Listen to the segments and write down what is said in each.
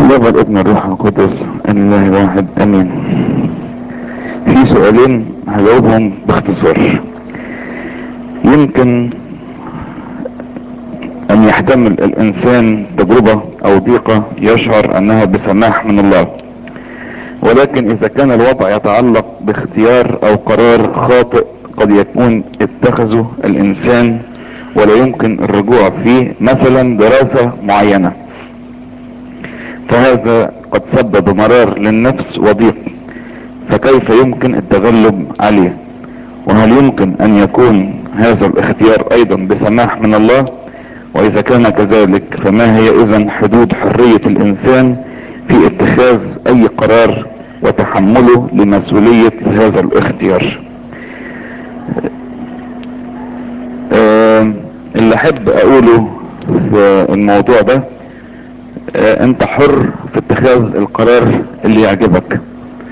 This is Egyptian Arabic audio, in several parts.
الله والابن الروح القدس الله واحد امين في سؤالين هجاوبهم باختصار يمكن ان يحتمل الانسان تجربة او ضيقة يشعر انها بسماح من الله ولكن اذا كان الوضع يتعلق باختيار او قرار خاطئ قد يكون اتخذه الانسان ولا يمكن الرجوع فيه مثلا دراسة معينة فهذا قد سبب مرار للنفس وضيق فكيف يمكن التغلب عليه وهل يمكن ان يكون هذا الاختيار ايضا بسماح من الله واذا كان كذلك فما هي اذا حدود حرية الانسان في اتخاذ اي قرار وتحمله لمسؤولية هذا الاختيار آه اللي احب اقوله في الموضوع ده آه انت حر في اتخاذ القرار اللي يعجبك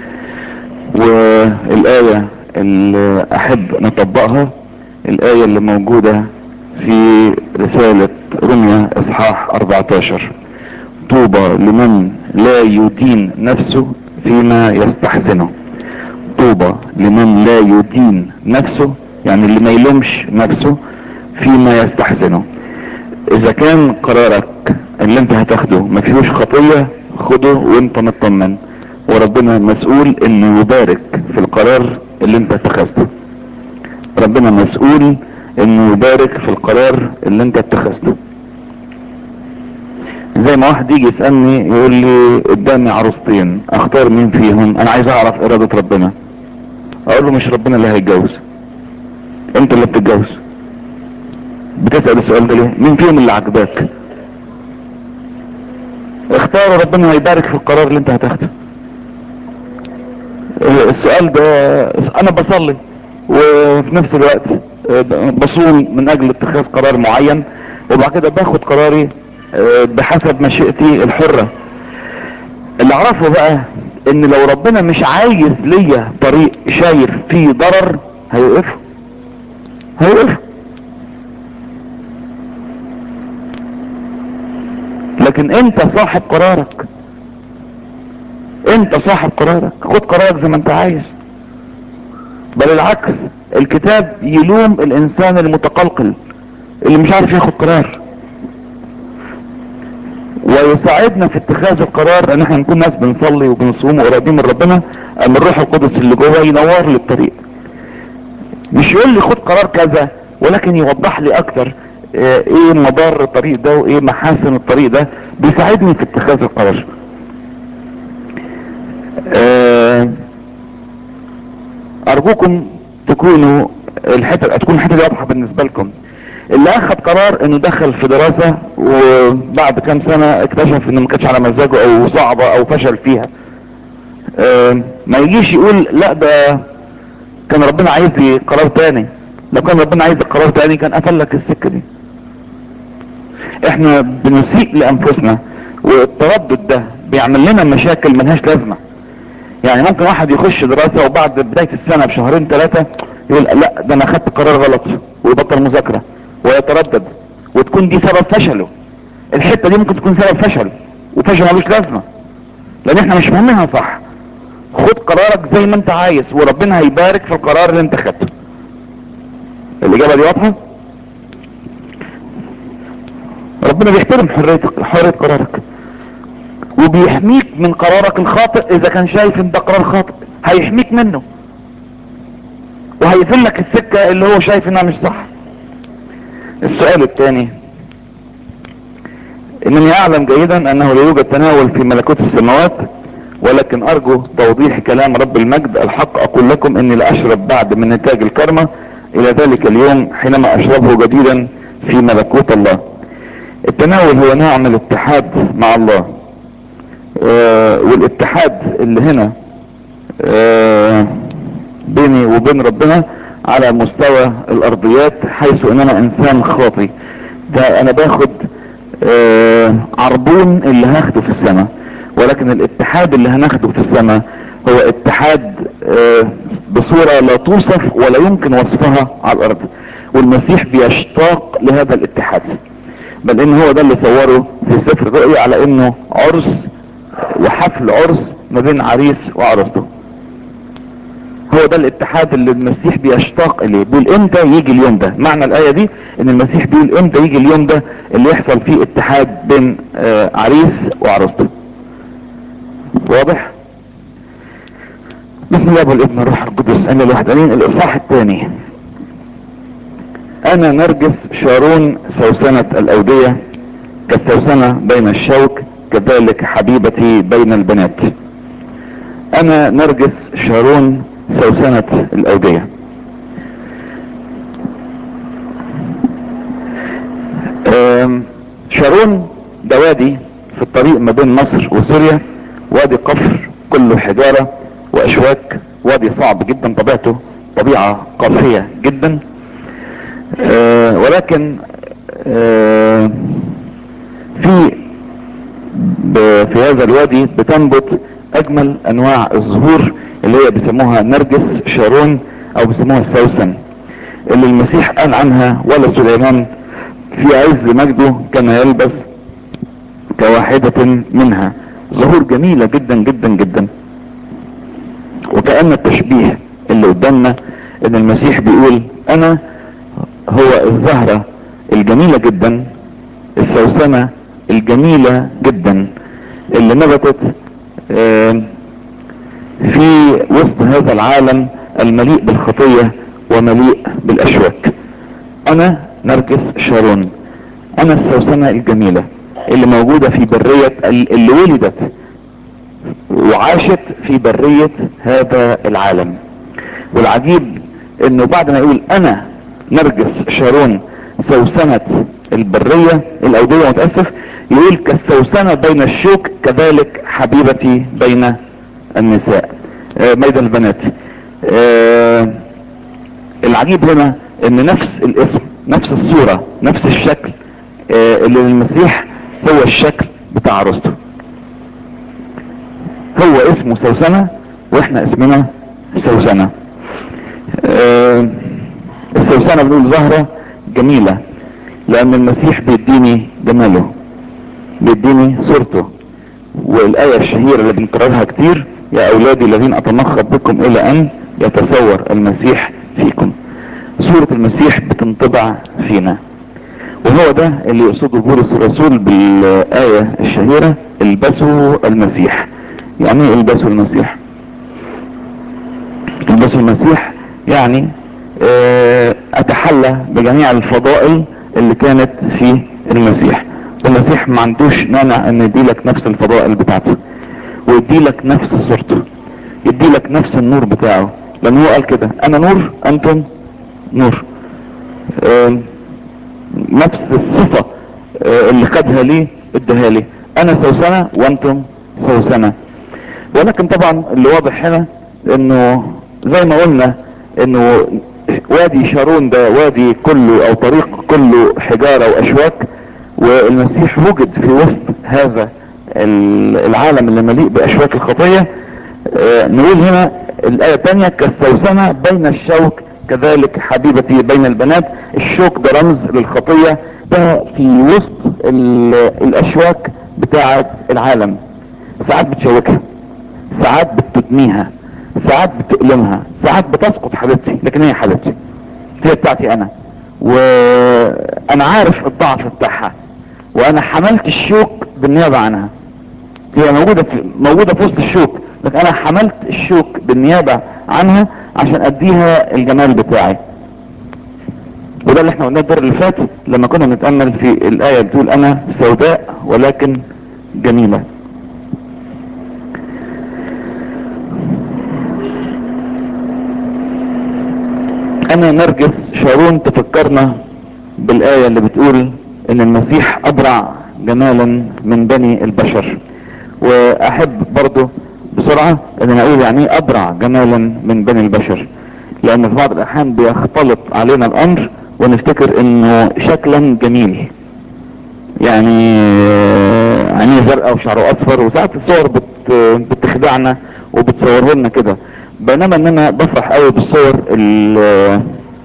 والآية اللي احب نطبقها الآية اللي موجودة في رسالة رمية اصحاح 14 طوبى لمن لا يدين نفسه فيما يستحسنه طوبى لمن لا يدين نفسه يعني اللي ما يلومش نفسه فيما يستحسنه اذا كان قرارك اللي انت هتاخده ما فيهوش خطية خده وانت مطمن وربنا مسؤول انه يبارك في القرار اللي انت اتخذته ربنا مسؤول انه يبارك في القرار اللي انت اتخذته زي ما واحد يجي يسألني يقول لي قدامي عروستين اختار مين فيهم انا عايز اعرف ارادة ربنا اقول له مش ربنا اللي هيتجوز انت اللي بتتجوز بتسأل السؤال ده ليه مين فيهم اللي عجباك اختار ربنا هيبارك في القرار اللي انت هتاخده السؤال ده انا بصلي وفي نفس الوقت بصوم من اجل اتخاذ قرار معين وبعد كده باخد قراري بحسب مشيئتي الحرة اللي اعرفه بقى ان لو ربنا مش عايز ليا طريق شايف فيه ضرر هيوقفه هيوقفه لكن انت صاحب قرارك انت صاحب قرارك خد قرارك زي ما انت عايز بل العكس الكتاب يلوم الانسان المتقلقل اللي مش عارف ياخد قرار ويساعدنا في اتخاذ القرار ان احنا نكون ناس بنصلي وبنصوم وقريبين من ربنا ان الروح القدس اللي جوه ينور لي الطريق مش يقول لي خد قرار كذا ولكن يوضح لي اكتر اه ايه مضار الطريق ده وايه محاسن الطريق ده بيساعدني في اتخاذ القرار اه ارجوكم تكونوا الحته تكون الحته دي واضحه بالنسبه لكم اللي اخذ قرار انه دخل في دراسة وبعد كام سنة اكتشف انه ما كانتش على مزاجه او صعبة او فشل فيها اه ما يجيش يقول لا ده كان ربنا عايز لي قرار تاني لو كان ربنا عايز قرار تاني كان قفل لك السكة دي احنا بنسيء لانفسنا والتردد ده بيعمل لنا مشاكل ملهاش لازمة يعني ممكن واحد يخش دراسة وبعد بداية السنة بشهرين ثلاثة يقول لا ده انا خدت قرار غلط ويبطل مذاكرة ويتردد وتكون دي سبب فشله الحتة دي ممكن تكون سبب فشل وفشل ملوش لازمة لان احنا مش فاهمينها صح خد قرارك زي ما انت عايز وربنا هيبارك في القرار اللي انت خدته الاجابة دي واضحة ربنا بيحترم حرية حرية قرارك وبيحميك من قرارك الخاطئ اذا كان شايف ان ده قرار خاطئ هيحميك منه وهيقفل لك السكة اللي هو شايف انها مش صح السؤال الثاني انني اعلم جيدا انه لا يوجد تناول في ملكوت السماوات ولكن ارجو توضيح كلام رب المجد الحق اقول لكم اني لاشرب بعد من نتاج الكرمة الى ذلك اليوم حينما اشربه جديدا في ملكوت الله التناول هو نوع من الاتحاد مع الله آه والاتحاد اللي هنا آه بيني وبين ربنا على مستوى الارضيات حيث ان انا انسان خاطي ده انا باخد آه عربون اللي هاخده في السماء ولكن الاتحاد اللي هناخده في السماء هو اتحاد آه بصورة لا توصف ولا يمكن وصفها على الارض والمسيح بيشتاق لهذا الاتحاد بل ان هو ده اللي صوره في سفر الرؤيا على انه عرس وحفل عرس ما بين عريس وعروسته هو ده الاتحاد اللي المسيح بيشتاق اليه بيقول امتى يجي اليوم ده معنى الايه دي ان المسيح بيقول امتى يجي اليوم ده اللي يحصل فيه اتحاد بين آه عريس وعروسته واضح بسم الله والابن الروح القدس انا الواحد امين الاصحاح الثاني انا نرجس شارون سوسنة الاودية كالسوسنة بين الشوك كذلك حبيبتي بين البنات انا نرجس شارون سوسنة الاودية شارون ده وادي في الطريق ما بين مصر وسوريا وادي قفر كله حجارة واشواك وادي صعب جدا طبيعته طبيعة قاسية جدا آه ولكن آه في في هذا الوادي بتنبت اجمل انواع الزهور اللي هي بيسموها نرجس شارون او بيسموها السوسن اللي المسيح قال عنها ولا سليمان في عز مجده كان يلبس كواحدة منها زهور جميلة جدا جدا جدا وكأن التشبيه اللي قدامنا ان المسيح بيقول انا هو الزهرة الجميلة جدا السوسنة الجميلة جدا اللي نبتت في وسط هذا العالم المليء بالخطية ومليء بالاشواك انا نرجس شارون انا السوسنة الجميلة اللي موجودة في برية اللي ولدت وعاشت في برية هذا العالم والعجيب انه بعد ما يقول انا نرجس شارون سوسنة البرية الاودية متأسف يقول كالسوسنة بين الشوك كذلك حبيبتي بين النساء آه بين البنات آه العجيب هنا ان نفس الاسم نفس الصورة نفس الشكل آه اللي المسيح هو الشكل بتاع عروسته هو اسمه سوسنة واحنا اسمنا سوسنة آه السوسنة بنقول زهرة جميلة لان المسيح بيديني جماله بيديني صورته والاية الشهيرة اللي بنكررها كتير يا اولادي الذين اتمخض بكم الى ان يتصور المسيح فيكم صورة المسيح بتنطبع فينا وهو ده اللي يقصده بولس الرسول بالاية الشهيرة البسوا المسيح يعني ايه البسوا المسيح البسوا المسيح يعني اه اتحلى بجميع الفضائل اللي كانت في المسيح المسيح ما عندوش مانع ان يديلك نفس الفضائل بتاعته ويديلك نفس صورته يديلك نفس النور بتاعه لان هو قال كده انا نور انتم نور اه نفس الصفة اه اللي خدها لي ادها لي انا سوسنة وانتم سوسنة ولكن طبعا اللي واضح هنا انه زي ما قلنا انه وادي شارون ده وادي كله او طريق كله حجارة واشواك والمسيح وجد في وسط هذا العالم اللي مليء باشواك الخطية اه نقول هنا الاية الثانية كالسوسنة بين الشوك كذلك حبيبتي بين البنات الشوك ده رمز للخطية ده في وسط الاشواك بتاعة العالم ساعات بتشوكها ساعات بتدميها ساعات بتؤلمها ساعات بتسقط حبيبتي لكن هي حبيبتي هي بتاعتي انا وانا عارف الضعف بتاعها وانا حملت الشوك بالنيابة عنها هي موجودة في موجودة في وسط الشوك لكن انا حملت الشوك بالنيابة عنها عشان اديها الجمال بتاعي وده اللي احنا قلناه الدور اللي فات لما كنا نتأمل في الآية بتقول انا سوداء ولكن جميلة انا نرجس شارون تفكرنا بالآية اللي بتقول ان المسيح ابرع جمالا من بني البشر واحب برضو بسرعة ان انا اقول يعني ايه ابرع جمالا من بني البشر لان في بعض الاحيان بيختلط علينا الامر ونفتكر انه شكلا جميل يعني عينيه زرقاء وشعره اصفر وساعات الصور بت بتخدعنا وبتصوره لنا كده بينما ان انا بفرح قوي بالصور اللي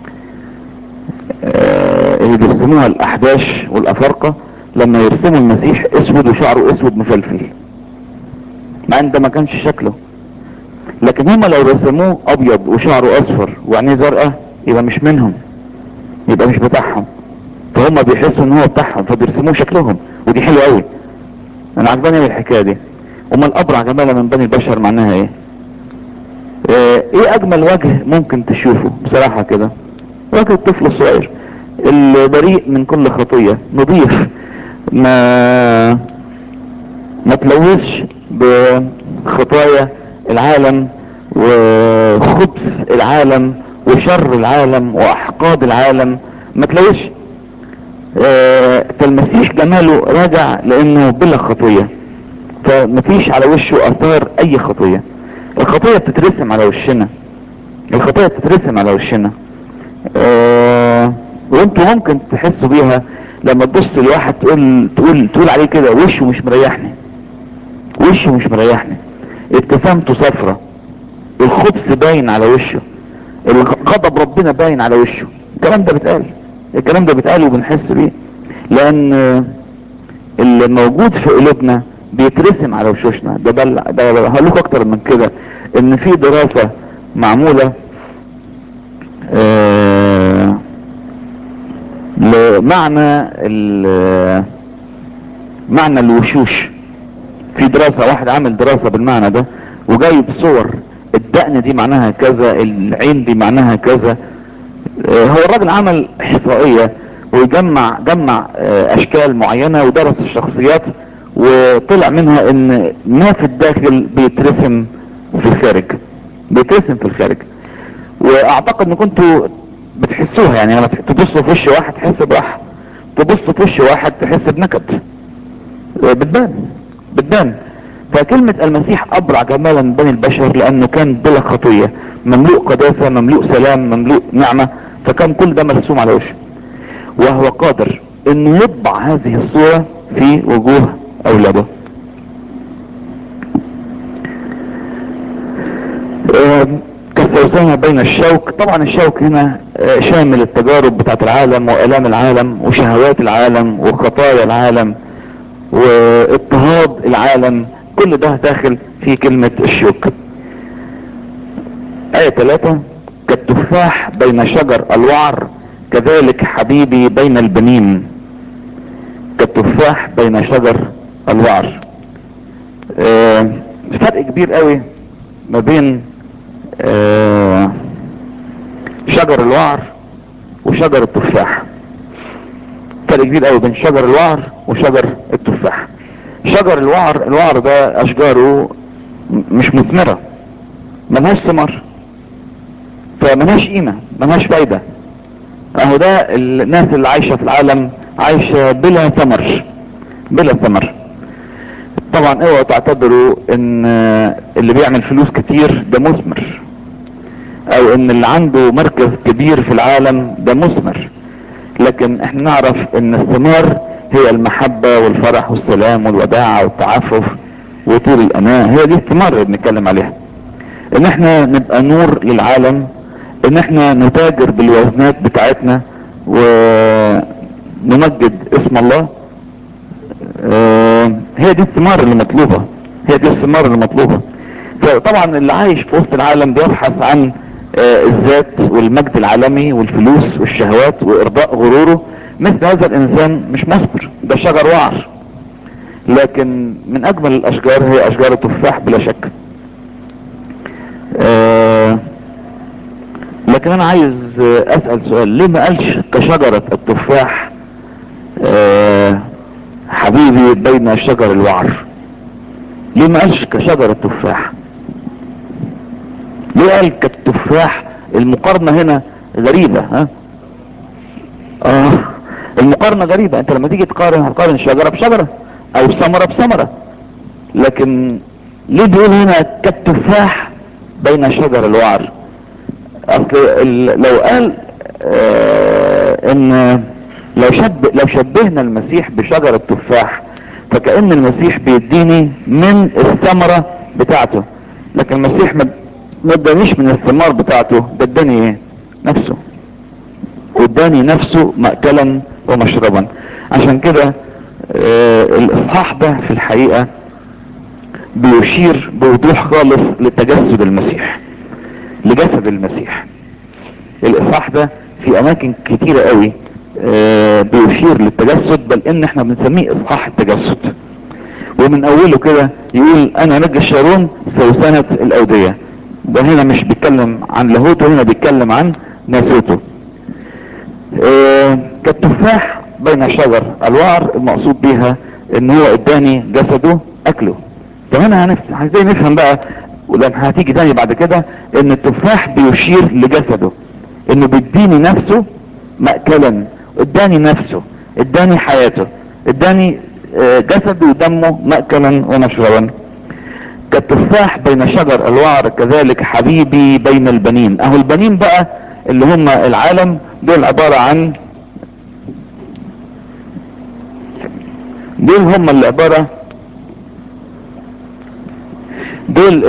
بيرسموها الاحباش والافارقه لما يرسموا المسيح اسود وشعره اسود مفلفل مع ان ده ما كانش شكله لكن هما لو رسموه ابيض وشعره اصفر وعينيه زرقاء يبقى مش منهم يبقى مش بتاعهم فهم بيحسوا ان هو بتاعهم فبيرسموه شكلهم ودي حلوه قوي انا عجباني أوي الحكايه دي امال الابرع جمالا من بني البشر معناها ايه آه، ايه اجمل وجه ممكن تشوفه بصراحه كده وجه الطفل الصغير البريء من كل خطيه نظيف ما ما تلوثش بخطايا العالم وخبث العالم وشر العالم واحقاد العالم ما تلوثش آه، فالمسيح جماله راجع لانه بلا خطيه فمفيش على وشه اثار اي خطيه الخطيه بتترسم على وشنا الخطيه بتترسم على وشنا آه، وانتوا ممكن تحسوا بيها لما تبص لواحد تقول تقول تقول عليه كده وشه مش مريحني وشه مش مريحني ابتسامته صفرة الخبث باين على وشه غضب ربنا باين على وشه الكلام ده بيتقال الكلام ده بيتقال وبنحس بيه لان اللي موجود في قلوبنا بيترسم على وشوشنا ده بل ده هقول لكم اكتر من كده ان في دراسة معمولة آه لمعنى ال- معنى الوشوش في دراسة واحد عامل دراسة بالمعنى ده وجايب صور الدقن دي معناها كذا العين دي معناها كذا آه، هو الراجل عمل احصائية ويجمع جمع آه، اشكال معينة ودرس الشخصيات وطلع منها ان ما في الداخل بيترسم في الخارج بيترسم في الخارج واعتقد ان كنتوا بتحسوها يعني لما تبصوا في وش واحد تحس براحة تبص في وش واحد تحس بنكد آه، بتبان بتبان فكلمة المسيح أبرع جمالا من بني البشر لأنه كان بلا خطية مملوء قداسة مملوء سلام مملوء نعمة فكان كل ده مرسوم على وشه وهو قادر انه يطبع هذه الصورة في وجوه اولاده آم، كالسوسنة بين الشوك طبعا الشوك هنا آه، شامل التجارب بتاعت العالم والام العالم وشهوات العالم وخطايا العالم واضطهاد العالم كل ده داخل في كلمة الشوك آية ثلاثة كالتفاح بين شجر الوعر كذلك حبيبي بين البنين كالتفاح بين شجر الوعر آه فرق كبير قوي ما بين آه شجر الوعر وشجر التفاح فرق كبير قوي بين شجر الوعر وشجر التفاح شجر الوعر الوعر ده اشجاره م- مش مثمرة ملهاش ثمر فملهاش قيمة ملهاش فايدة اهو ده الناس اللي عايشة في العالم عايشة بلا ثمر بلا ثمر طبعا اوعوا تعتبروا ان اللي بيعمل فلوس كتير ده مثمر او ان اللي عنده مركز كبير في العالم ده مثمر لكن احنا نعرف ان الثمار هي المحبة والفرح والسلام والوداعة والتعفف وطول الاناة هي دي الثمار اللي بنتكلم عليها ان احنا نبقى نور للعالم ان احنا نتاجر بالوزنات بتاعتنا ونمجد اسم الله آه، هي دي الثمار اللي مطلوبة هي دي الثمار اللي مطلوبة فطبعا اللي عايش في وسط العالم بيبحث عن آه، الذات والمجد العالمي والفلوس والشهوات وارضاء غروره مثل هذا الانسان مش مثمر ده شجر وعر لكن من اجمل الاشجار هي اشجار التفاح بلا شك آه، لكن انا عايز آه، اسأل سؤال ليه ما قالش كشجرة التفاح آه، حبيبي بين شجر الوعر ليه ما قالش كشجر التفاح ليه قال كالتفاح المقارنة هنا غريبة ها اه المقارنة غريبة انت لما تيجي تقارن هتقارن شجرة بشجرة او ثمرة بثمرة لكن ليه بيقول هنا كالتفاح بين شجر الوعر اصل ال- لو قال آه ان لو شب لو شبهنا المسيح بشجر التفاح فكأن المسيح بيديني من الثمرة بتاعته لكن المسيح ما ما ادانيش من الثمار بتاعته ده اداني ايه نفسه واداني نفسه مأكلا ومشربا عشان كده آه الاصحاح ده في الحقيقة بيشير بوضوح خالص لتجسد المسيح لجسد المسيح الاصحاح ده في اماكن كتيرة قوي آه بيشير للتجسد بل ان احنا بنسميه اصحاح التجسد ومن اوله كده يقول انا نجي الشارون سوسنة الاودية ده هنا مش بيتكلم عن لاهوته هنا بيتكلم عن ناسوته آه كالتفاح بين شجر الوعر المقصود بيها ان هو اداني جسده اكله فهنا هنفهم ازاي نفهم بقى ولما هتيجي تاني بعد كده ان التفاح بيشير لجسده انه بيديني نفسه مأكلا اداني نفسه اداني حياته اداني جسده ودمه مأكلا ومشربا كالتفاح بين شجر الوعر كذلك حبيبي بين البنين اهو البنين بقى اللي هم العالم دول عبارة عن دول هم اللي عبارة دول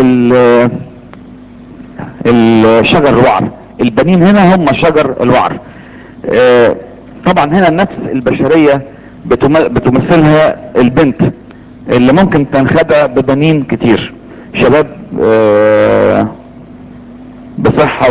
الشجر الوعر البنين هنا هم شجر الوعر اه طبعا هنا النفس البشرية بتمثلها البنت اللي ممكن تنخدع ببنين كتير شباب اه بصحة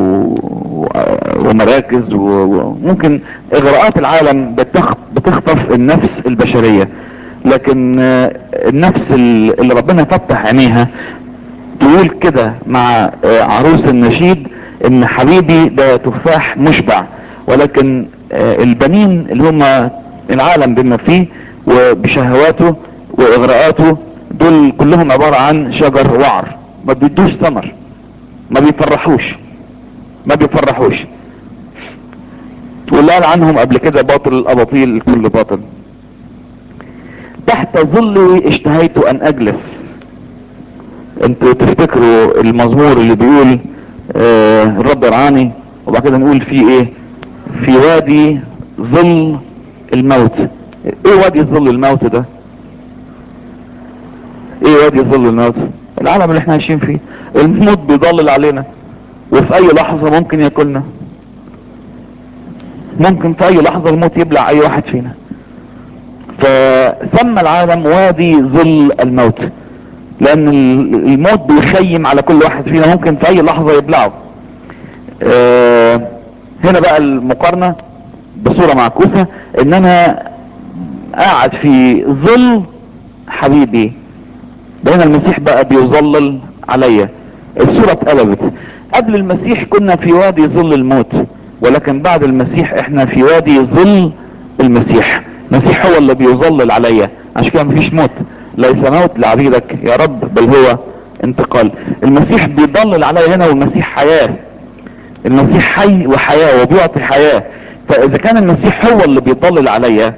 ومراكز وممكن اغراءات العالم بتخطف النفس البشرية لكن اه النفس اللي ربنا فتح عينيها تقول كده مع عروس النشيد ان حبيبي ده تفاح مشبع ولكن البنين اللي هم العالم بما فيه وبشهواته واغراءاته دول كلهم عبارة عن شجر وعر ما بيدوش ثمر ما بيفرحوش ما بيفرحوش واللي قال عنهم قبل كده باطل الاباطيل كل باطل تحت ظلي اشتهيت ان اجلس انتوا تفتكروا المزمور اللي بيقول آه الرب رعاني وبعد كده نقول فيه ايه في وادي ظل الموت ايه وادي ظل الموت ده ايه وادي ظل الموت العالم اللي احنا عايشين فيه الموت بيضلل علينا وفي اي لحظة ممكن ياكلنا ممكن في اي لحظة الموت يبلع اي واحد فينا فسمى العالم وادي ظل الموت لان الموت بيخيم على كل واحد فينا ممكن في اي لحظة يبلعه اه هنا بقى المقارنة بصورة معكوسة ان انا قاعد في ظل حبيبي بين المسيح بقى بيظلل عليا الصورة اتقلبت قبل المسيح كنا في وادي ظل الموت ولكن بعد المسيح احنا في وادي ظل المسيح المسيح هو اللي بيظلل عليا عشان كده مفيش موت ليس موت لعبيدك يا رب بل هو انتقال المسيح بيضلل عليا هنا والمسيح حياة المسيح حي وحياة وبيعطي حياة فاذا كان المسيح هو اللي بيضلل عليا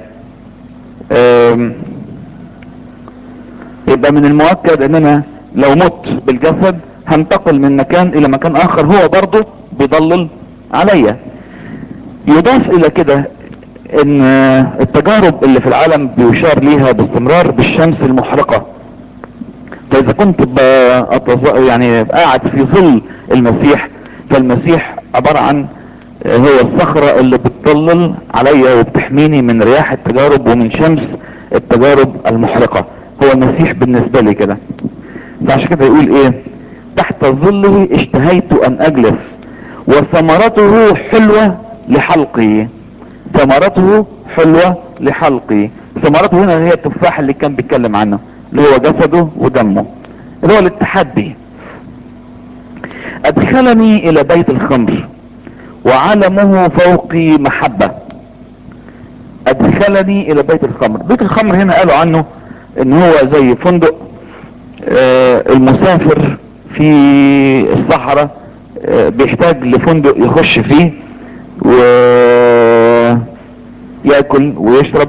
يبقى من المؤكد ان انا لو مت بالجسد هنتقل من مكان الى مكان اخر هو برضه بيضلل عليا يضاف الى كده ان التجارب اللي في العالم بيشار ليها باستمرار بالشمس المحرقة فاذا كنت بأتظ... يعني قاعد في ظل المسيح فالمسيح عبارة عن هو الصخرة اللي بتضلل عليا وبتحميني من رياح التجارب ومن شمس التجارب المحرقة هو المسيح بالنسبة لي كده فعشان كده يقول ايه تحت ظله اشتهيت ان اجلس وثمرته حلوة لحلقي ثمرته حلوة لحلقي ثمرته هنا هي التفاح اللي كان بيتكلم عنه اللي هو جسده ودمه اللي هو الاتحاد به ادخلني الى بيت الخمر وعلمه فوقي محبة ادخلني الى بيت الخمر بيت الخمر هنا قالوا عنه ان هو زي فندق آه المسافر في الصحراء آه بيحتاج لفندق يخش فيه ويأكل ويشرب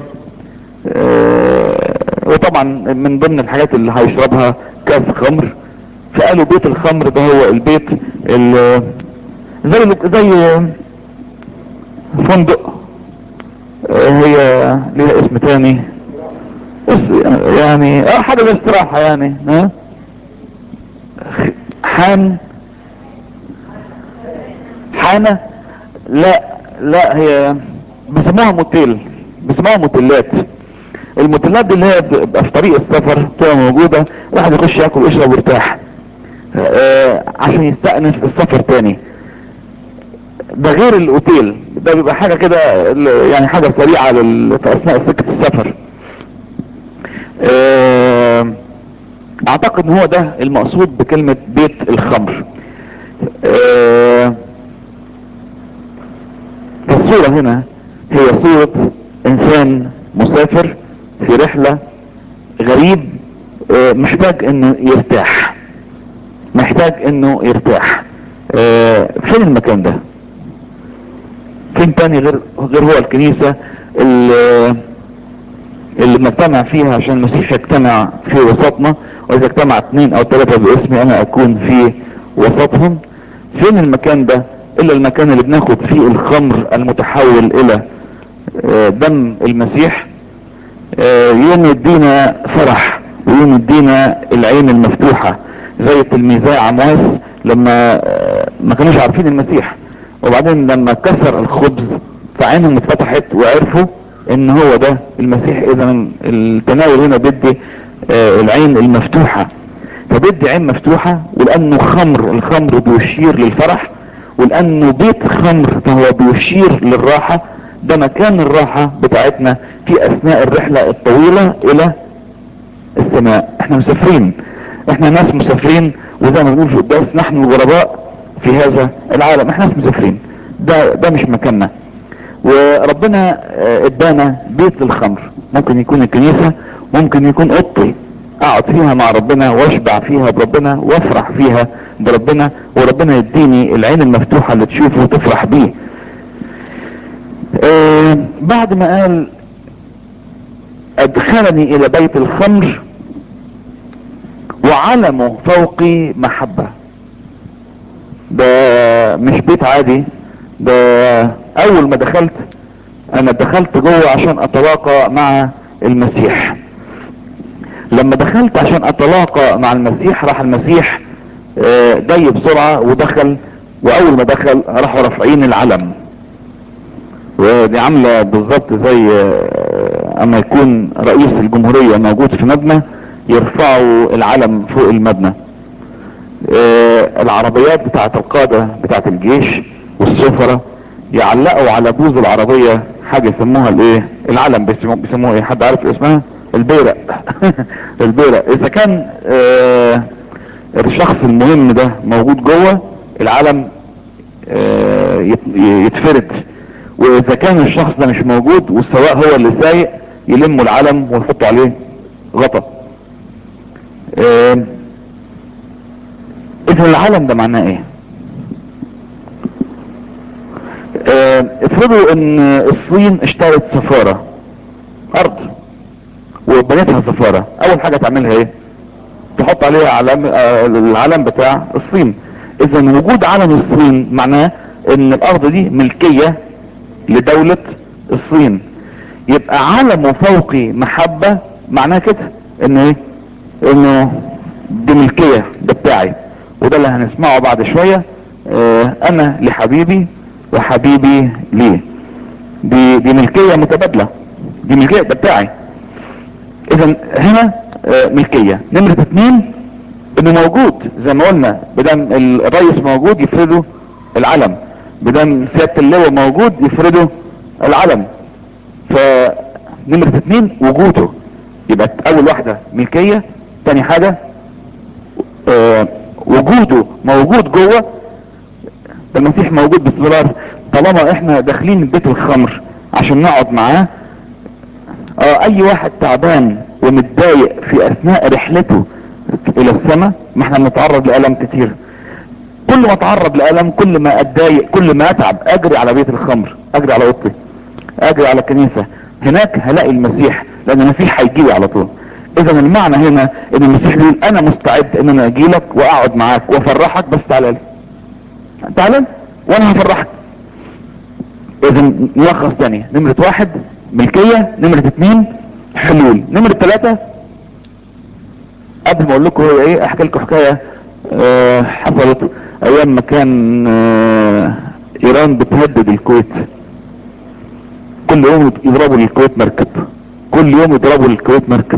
آه وطبعا من ضمن الحاجات اللي هيشربها كاس خمر فقالوا بيت الخمر ده هو البيت اللي زي زي فندق هي ليها اسم تاني يعني اه حاجة الاستراحة يعني ها حان حانة لا لا هي بيسموها موتيل بيسموها موتيلات الموتيلات دي اللي هي بتبقى في طريق السفر بتبقى موجودة واحد يخش ياكل ويشرب ويرتاح آه، عشان يستأنف السفر تاني ده غير الاوتيل ده بيبقى حاجة كده ال- يعني حاجة سريعة لل- في اثناء سكة السفر آه، اعتقد ان هو ده المقصود بكلمة بيت الخمر آه، فالصورة هنا هي صورة انسان مسافر في رحلة غريب آه، محتاج انه يرتاح محتاج انه يرتاح آه، فين المكان ده فين تاني غير غير هو الكنيسة اللي اللي بنجتمع فيها عشان المسيح يجتمع في وسطنا واذا اجتمع اثنين او ثلاثة باسمي انا اكون في وسطهم فين المكان ده الا المكان اللي بناخد فيه الخمر المتحول الى آه، دم المسيح آه، يوم يدينا فرح ويوم يدينا العين المفتوحة زي تلميذي عمواس لما آه، ما كانوش عارفين المسيح وبعدين لما كسر الخبز فعينهم اتفتحت وعرفوا ان هو ده المسيح اذا التناول هنا بدي آه، العين المفتوحة فبدي عين مفتوحة ولانه خمر الخمر بيشير للفرح ولانه بيت خمر فهو بيشير للراحة ده مكان الراحة بتاعتنا في اثناء الرحلة الطويلة الى السماء احنا مسافرين احنا ناس مسافرين وزي ما بنقول في القداس نحن الغرباء في هذا العالم احنا ناس مسافرين ده ده مش مكاننا وربنا آه، ادانا بيت للخمر ممكن يكون الكنيسة ممكن يكون اوضتي اقعد فيها مع ربنا واشبع فيها بربنا وافرح فيها بربنا وربنا يديني العين المفتوحة اللي تشوفه وتفرح بيه آه بعد ما قال ادخلني الى بيت الخمر وعلمه فوقي محبة ده مش بيت عادي ده اول ما دخلت انا دخلت جوه عشان اتلاقى مع المسيح لما دخلت عشان اتلاقى مع المسيح راح المسيح آه، جاي بسرعة ودخل واول ما دخل راحوا رافعين العلم ودي عاملة بالظبط زي آه، اما يكون رئيس الجمهورية موجود في مبنى يرفعوا العلم فوق المبنى آه، العربيات بتاعت القادة بتاعت الجيش والسفرة يعلقوا على بوز العربية حاجة يسموها الايه العلم بيسموه بيسموه ايه حد عارف اسمها البيرق البيرق اذا كان آه الشخص المهم ده موجود جوه العلم آه يت- يتفرد واذا كان الشخص ده مش موجود والسواق هو اللي سايق يلموا العلم ويحطوا عليه غطا آه اذا العلم ده معناه ايه آه، افرضوا ان الصين اشترت سفارة ارض وبنتها سفارة اول حاجة تعملها ايه تحط عليها علم آه، العلم بتاع الصين اذا وجود علم الصين معناه ان الارض دي ملكية لدولة الصين يبقى علمه فوقي محبة معناه كده انه ايه انه دي ملكية ده بتاعي وده اللي هنسمعه بعد شوية اه انا لحبيبي وحبيبي ليه دي دي ملكية متبادلة دي ملكية ده بتاعي اذا هنا اه ملكية نمرة اتنين انه موجود زي ما قلنا بدم الرئيس موجود يفردوا العلم بدم سيادة اللواء موجود يفردوا العلم فنمرة اتنين وجوده يبقى اول واحدة ملكية تاني حاجة آه وجوده موجود جوه المسيح موجود باستمرار طالما احنا داخلين بيت الخمر عشان نقعد معاه اه اي واحد تعبان ومتضايق في اثناء رحلته الى السماء ما احنا بنتعرض لالم كتير كل ما اتعرض لالم كل ما اتضايق كل ما اتعب اجري على بيت الخمر اجري على اوضتي اجري على الكنيسة هناك هلاقي المسيح لان المسيح هيجيلي على طول اذا المعنى هنا ان المسيح بيقول انا مستعد ان انا اجيلك واقعد معاك وافرحك بس تعالى لي تعالى لي وانا هفرحك اذا نلخص تاني نمرة واحد ملكية نمرة اتنين حلول نمرة ثلاثة قبل ما اقول لكم هو ايه احكي لكم حكاية اه حصلت ايام ما كان اه ايران بتهدد الكويت كل يوم يضربوا للكويت مركب كل يوم يضربوا الكويت مركب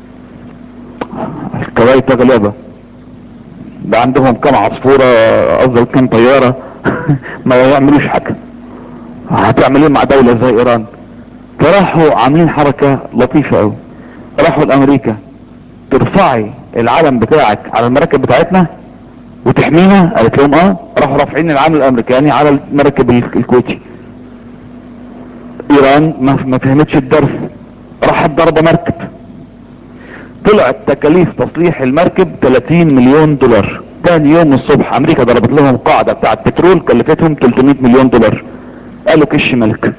الكويت غلابة ده عندهم كم عصفورة قصدي كم طيارة ما يعملوش حاجة هتعمل ايه مع دولة زي ايران فراحوا عاملين حركة لطيفة قوي راحوا لامريكا ترفعي العلم بتاعك على المراكب بتاعتنا وتحمينا قالت لهم اه راحوا رافعين العلم الامريكاني على المراكب الكويتي ايران ما ما فهمتش الدرس راحت ضربة مركب طلعت تكاليف تصليح المركب 30 مليون دولار تاني يوم الصبح امريكا ضربت لهم قاعدة بتاعة بترول كلفتهم 300 مليون دولار قالوا كش ملك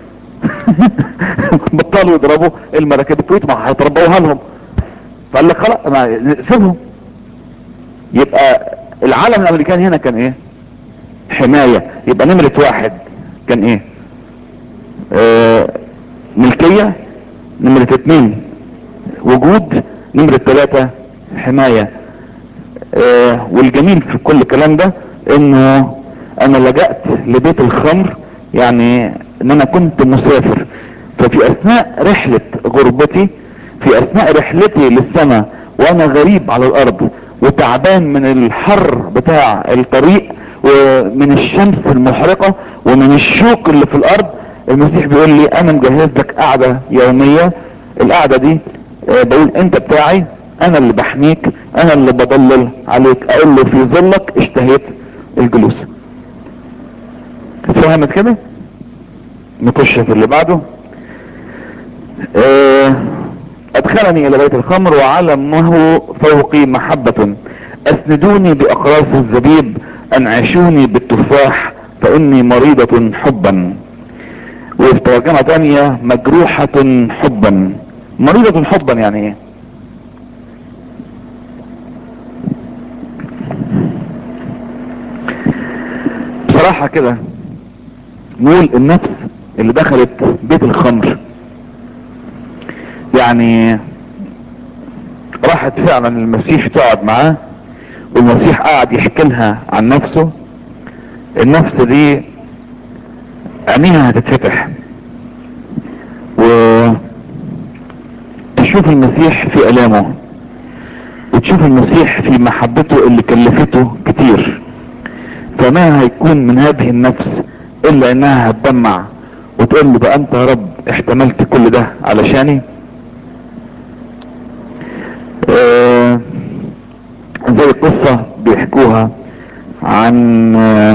بطلوا يضربوا المراكب الكويت ما هيضربوها لهم فقال لك خلاص ما سيبهم يبقى العالم الامريكاني هنا كان ايه حماية يبقى نمرة واحد كان ايه آه ملكية نمرة اتنين وجود نمرة ثلاثة حماية آه والجميل في كل الكلام ده انه انا لجأت لبيت الخمر يعني ان انا كنت مسافر ففي اثناء رحلة غربتي في اثناء رحلتي للسماء وانا غريب على الارض وتعبان من الحر بتاع الطريق ومن الشمس المحرقة ومن الشوك اللي في الارض المسيح بيقول لي انا مجهز لك قعدة يومية القعدة دي آه، بقول انت بتاعي انا اللي بحميك انا اللي بضلل عليك اقول له في ظلك اشتهيت الجلوس فهمت كده نخش في اللي بعده آه، ادخلني الى بيت الخمر وعلمه فوقي محبة اسندوني باقراص الزبيب انعشوني بالتفاح فاني مريضة حبا وفي ترجمة تانية مجروحة حبا مريضة حبا يعني ايه بصراحة كده نقول النفس اللي دخلت بيت الخمر يعني راحت فعلا المسيح تقعد معاه والمسيح قعد يحكي لها عن نفسه النفس دي عينيها هتتفتح وتشوف المسيح في الامه وتشوف المسيح في محبته اللي كلفته كتير فما هيكون من هذه النفس الا انها هتدمع وتقول له بقى انت يا رب احتملت كل ده علشاني آه زي قصة بيحكوها عن آه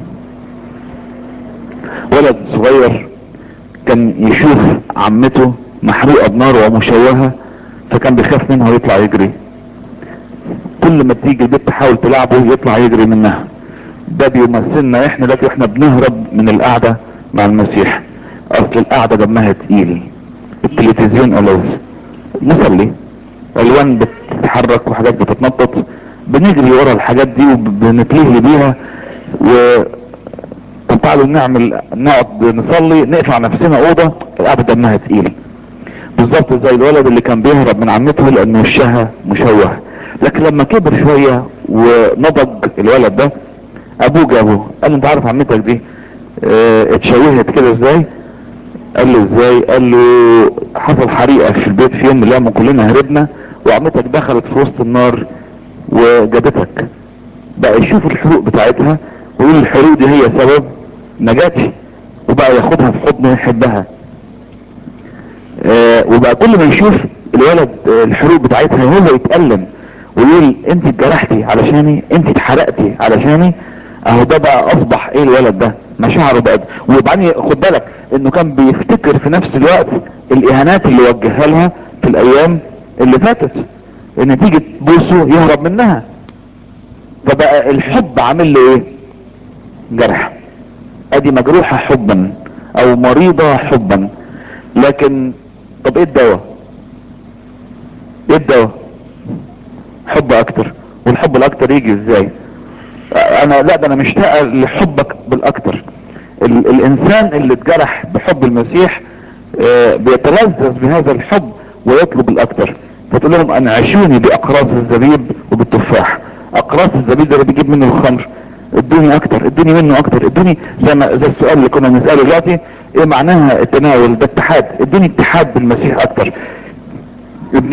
ولد صغير كان يشوف عمته محروقة بنار ومشوهة فكان بيخاف منها ويطلع يجري كل ما تيجي البنت تحاول تلعبه يطلع يجري منها ده بيمثلنا احنا دلوقتي واحنا بنهرب من القعدة مع المسيح اصل القعدة دمها تقيل التلفزيون ألذ نصلي الوان بتتحرك وحاجات بتتنطط بنجري ورا الحاجات دي وبنتلهي بيها و طب تعالوا نعمل نقعد نصلي نقفل نفسنا اوضه القعده دمها تقيل بالظبط زي الولد اللي كان بيهرب من عمته لان وشها مشوه لكن لما كبر شويه ونضج الولد ده ابوه جابه قال له انت عارف عمتك دي اه اتشوهت كده ازاي قال له ازاي قال له حصل حريقه في البيت في يوم من الايام وكلنا هربنا وعمتك دخلت في وسط النار وجابتك بقى يشوف الحروق بتاعتها ويقول الحروق دي هي سبب نجاتي وبقى ياخدها في حضنه ويحبها آه وبقى كل ما يشوف الولد آه الحروق بتاعتها هو يتألم ويقول انت اتجرحتي علشاني انت اتحرقتي علشاني اهو ده بقى اصبح ايه الولد ده مشاعره بقت وبعدين خد بالك انه كان بيفتكر في نفس الوقت الاهانات اللي وجهها لها في الايام اللي فاتت ان تيجي تبوسه يهرب منها فبقى الحب عامل له ايه جرح ادي مجروحة حبا او مريضة حبا لكن طب ايه الدواء ايه الدواء حب اكتر والحب الاكتر يجي ازاي انا لا ده انا مشتاق لحبك بالاكتر ال الانسان اللي اتجرح بحب المسيح آه بيتلذذ بهذا الحب ويطلب الاكتر فتقول لهم انعشوني باقراص الزبيب وبالتفاح اقراص الزبيب ده اللي بيجيب منه الخمر ادوني اكتر ادوني منه اكتر ادوني زي ما زي السؤال اللي كنا بنساله دلوقتي ايه معناها التناول ده اتحاد ادوني اتحاد بالمسيح اكتر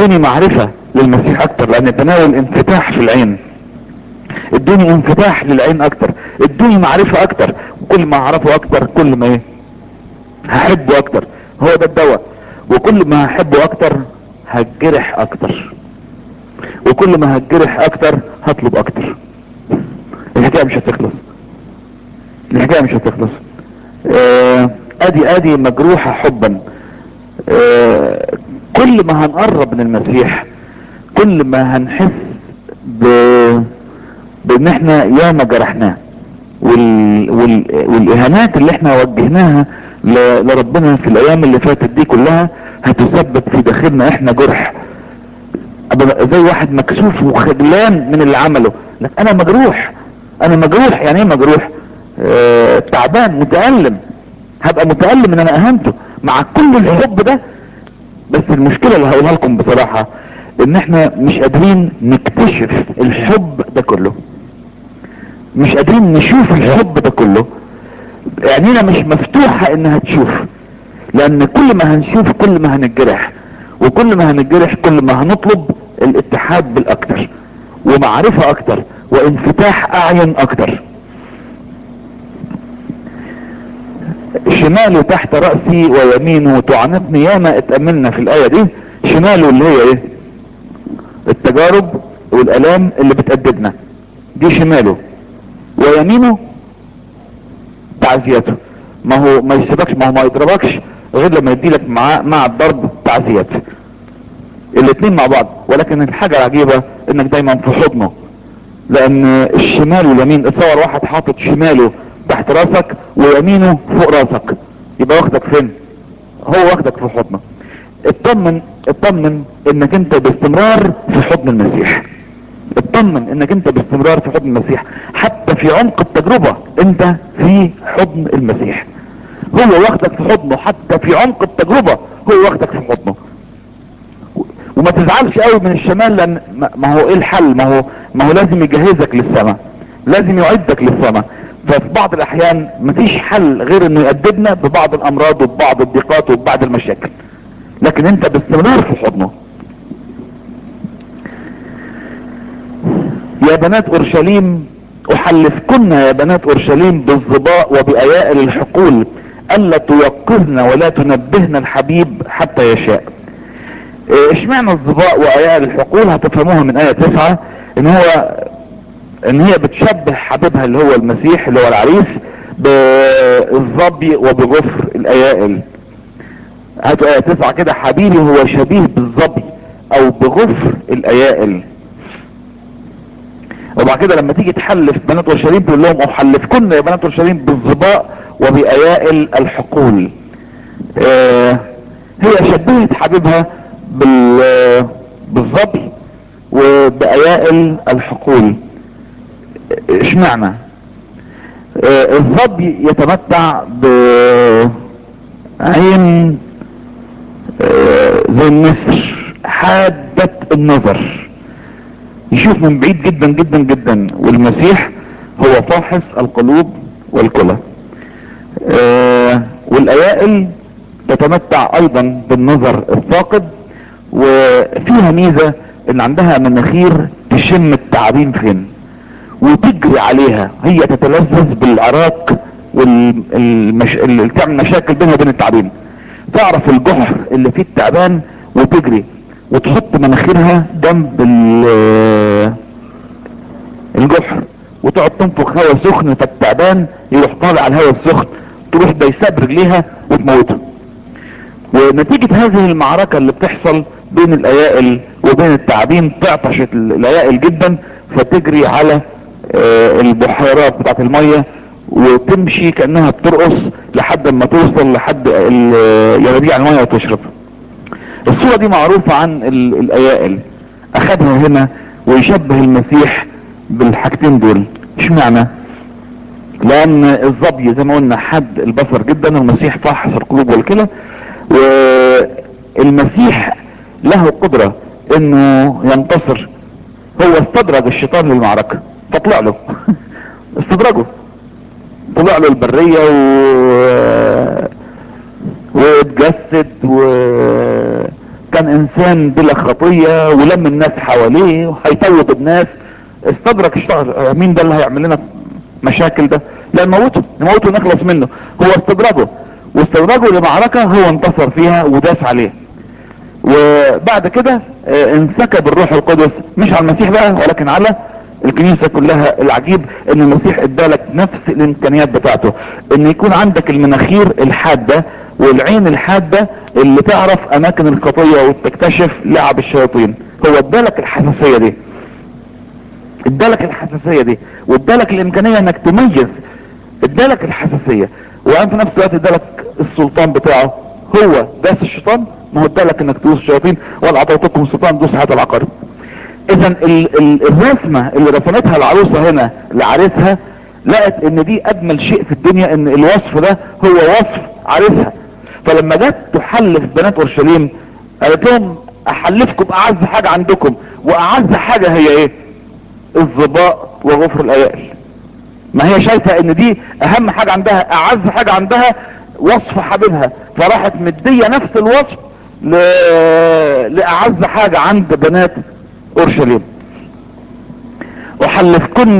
ادوني معرفة للمسيح اكتر لان تناول انفتاح في العين ادوني انفتاح للعين اكتر ادوني معرفة اكتر كل ما اعرفه اكتر كل ما ايه هحبه اكتر هو ده الدواء وكل ما هحبه اكتر هتجرح اكتر وكل ما هتجرح اكتر هطلب اكتر الحكاية مش هتخلص الحكاية مش هتخلص آه ادي ادي مجروحة حبا آه كل ما هنقرب من المسيح كل ما هنحس ب... بان احنا ياما جرحناه وال... وال... والاهانات اللي احنا وجهناها ل... لربنا في الايام اللي فاتت دي كلها هتسبب في داخلنا احنا جرح أبقى زي واحد مكسوف وخجلان من اللي عمله لك انا مجروح انا مجروح يعني ايه مجروح آه تعبان متألم هبقى متألم ان انا اهنته مع كل الحب ده بس المشكلة اللي هقولها لكم بصراحة ان احنا مش قادرين نكتشف الحب ده كله مش قادرين نشوف الحب ده كله عينينا مش مفتوحة انها تشوف لان كل ما هنشوف كل ما هنتجرح وكل ما هنتجرح كل ما هنطلب الاتحاد بالاكتر ومعرفة اكتر وانفتاح اعين اكتر شماله تحت رأسي ويمينه تعنقني ياما اتأملنا في الآية دي شماله اللي هي ايه التجارب والالام اللي بتأدبنا دي شماله ويمينه تعزيته ما هو ما يسيبكش ما هو ما يضربكش غير لما يديلك مع مع الضرب تعزيات الاثنين مع بعض ولكن الحاجة العجيبة انك دايما في حضنه لان الشمال واليمين اتصور واحد حاطط شماله تحت راسك ويمينه فوق راسك يبقى واخدك فين هو واخدك في حضنه اطمن اطمن انك انت باستمرار في حضن المسيح اطمن انك انت باستمرار في حضن المسيح حتى في عمق التجربة انت في حضن المسيح هو واخدك في حضنه حتى في عمق التجربة هو واخدك في حضنه وما تزعلش قوي من الشمال لان ما هو ايه الحل ما هو ما هو لازم يجهزك للسماء لازم يعدك للسماء ففي بعض الاحيان مفيش حل غير انه يأدبنا ببعض الامراض وببعض الضيقات وببعض المشاكل لكن انت باستمرار في حضنه يا بنات اورشليم احلفكن يا بنات اورشليم بالظباء وبايائل الحقول الا توقظن ولا تنبهن الحبيب حتى يشاء اشمعنى الظباء وايائل الحقول هتفهموها من ايه تسعة ان هو ان هي بتشبه حبيبها اللي هو المسيح اللي هو العريس بالظبي وبغفر الايائل هاتوا ايه تسعة كده حبيبي هو شبيه بالظبي او بغفر الايائل وبعد كده لما تيجي تحلف بنات اورشليم تقول لهم احلفكن يا بنات اورشليم بالظباء وبايائل الحقول آه هي شبهت حبيبها بال بالظبي وبايائل الحقول اشمعنى آه الظبي يتمتع بعين آه زي النسر حادة النظر يشوف من بعيد جدا جدا جدا والمسيح هو فاحص القلوب والكلى آه والايائل تتمتع ايضا بالنظر الثاقب وفيها ميزة ان عندها مناخير تشم التعابين فين وتجري عليها هي تتلذذ بالعراق والمش... اللي تعمل مشاكل بينها وبين التعابين تعرف الجحر اللي فيه التعبان وتجري وتحط مناخيرها جنب الجحر وتقعد تنفخ هواء سخن فالتعبان يروح طالع على الهواء السخن تروح دايساه برجليها وتموته ونتيجة هذه المعركة اللي بتحصل بين الايائل وبين التعابين تعطش الايائل جدا فتجري على البحيرات بتاعت المية وتمشي كأنها بترقص لحد ما توصل لحد ينابيع المية وتشرب الصورة دي معروفة عن الايائل اخدها هنا ويشبه المسيح بالحاجتين دول اشمعنى لان الظبي زي ما قلنا حد البصر جدا والمسيح فاحص القلوب والكلى والمسيح له قدرة انه ينتصر هو استدرج الشيطان للمعركة فطلع له استدرجه طلع له البرية و واتجسد وكسر كان انسان بلا خطية ولم الناس حواليه وهيفوت الناس استدرك الشهر مين ده اللي هيعمل لنا مشاكل ده لا نموته نموته نخلص منه هو استدرجه واستدرجه لمعركة هو انتصر فيها وداس عليه وبعد كده اه انسكب الروح القدس مش على المسيح بقى ولكن على الكنيسة كلها العجيب ان المسيح ادالك نفس الامكانيات بتاعته ان يكون عندك المناخير الحادة والعين الحادة اللي تعرف اماكن الخطية وتكتشف لعب الشياطين هو ادالك الحساسية دي ادالك الحساسية دي وادالك الامكانية انك تميز ادالك الحساسية وان في نفس الوقت ادالك السلطان بتاعه هو داس الشيطان ما هو ادالك انك تدوس الشياطين ولا اعطيتكم سلطان دوس حتى العقارب اذا ال ال الرسمة اللي رسمتها العروسة هنا لعريسها لقت ان دي اجمل شيء في الدنيا ان الوصف ده هو وصف عريسها فلما جت تحلف بنات اورشليم قالت لهم احلفكم باعز حاجة عندكم واعز حاجة هي ايه الظباء وغفر الايال ما هي شايفة ان دي اهم حاجة عندها اعز حاجة عندها وصف حبيبها فراحت مدية نفس الوصف ل... لاعز حاجة عند بنات اورشليم وحلفكن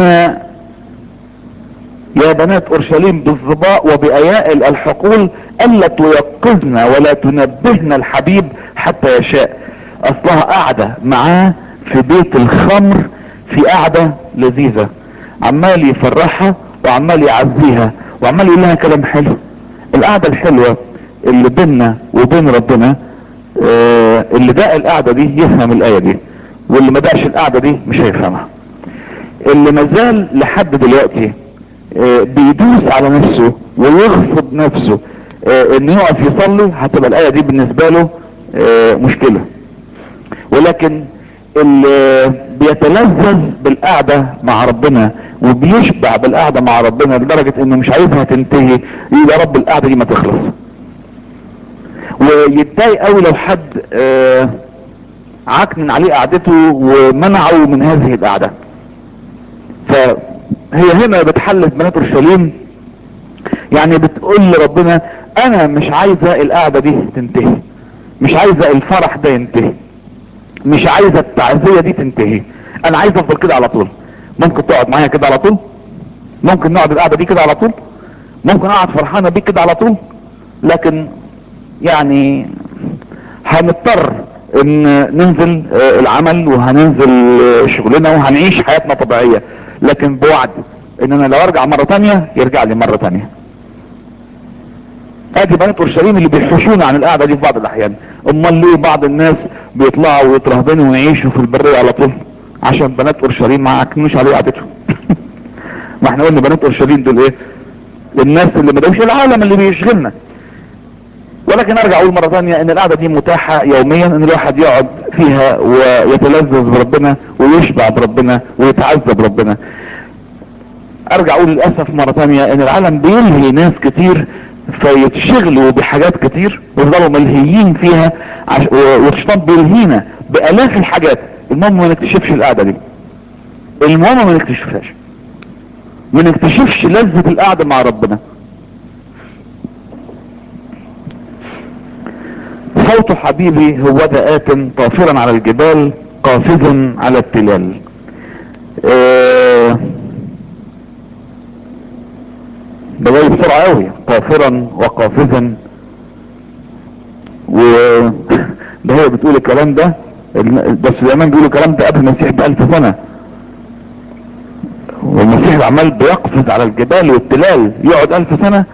يا بنات اورشليم بالظباء وبايائل الحقول الا تيقظن ولا تنبهن الحبيب حتى يشاء اصلها قاعدة معاه في بيت الخمر في قاعدة لذيذة عمال يفرحها وعمال يعزيها وعمال يقول لها كلام حلو القعدة الحلوة اللي بيننا وبين ربنا آه اللي داق القعدة دي يفهم الآية دي واللي ما دقش القعدة دي مش هيفهمها اللي مازال لحد دلوقتي آه بيدوس على نفسه ويغصب نفسه آه انه يقف يصلي هتبقى الآية دي بالنسبة له مشكلة ولكن اللي بيتلذذ بالقعدة مع ربنا وبيشبع بالقعدة مع ربنا لدرجة انه مش عايزها تنتهي يا رب القعدة دي ما تخلص ويتضايق قوي لو حد آه عكنن عليه قعدته ومنعه من هذه القعدة فهي هنا بتحلف بنات اورشليم يعني بتقول لربنا انا مش عايزة القعدة دي تنتهي مش عايزة الفرح ده ينتهي مش عايزة التعزية دي تنتهي انا عايز افضل كده على طول ممكن تقعد معايا كده على طول ممكن نقعد القعدة دي كده على طول ممكن اقعد فرحانة بيك كده على طول لكن يعني هنضطر ان ننزل العمل وهننزل شغلنا وهنعيش حياتنا طبيعية لكن بوعد ان انا لو ارجع مرة تانية يرجع لي مرة تانية ادي بنات اورشليم اللي بيحوشونا عن القعدة دي في بعض الاحيان امال ليه بعض الناس بيطلعوا ويترهبنوا ويعيشوا في البرية على طول عشان بنات اورشليم ما عكنوش عليه قعدتهم ما احنا قلنا بنات اورشليم دول ايه الناس اللي مدوش العالم اللي بيشغلنا ولكن ارجع اقول مرة ثانية ان القعدة دي متاحة يوميا ان الواحد يقعد فيها ويتلذذ بربنا ويشبع بربنا ويتعذب بربنا ارجع اقول للاسف مرة ثانية ان العالم بيلهي ناس كتير فيتشغلوا بحاجات كتير ويفضلوا ملهيين فيها عش... والشيطان بيلهينا بالاف الحاجات المهم ما نكتشفش القعدة دي المهم ما نكتشفهاش ما نكتشفش لذة القعدة مع ربنا صوت حبيبي هو ذا آت طافرا على الجبال قافزا على التلال اه ده جاي بسرعة قوي طافرا وقافزا و ده هي بتقول الكلام ده ده سليمان بيقول الكلام ده قبل المسيح بألف سنة والمسيح عمال بيقفز على الجبال والتلال يقعد ألف سنة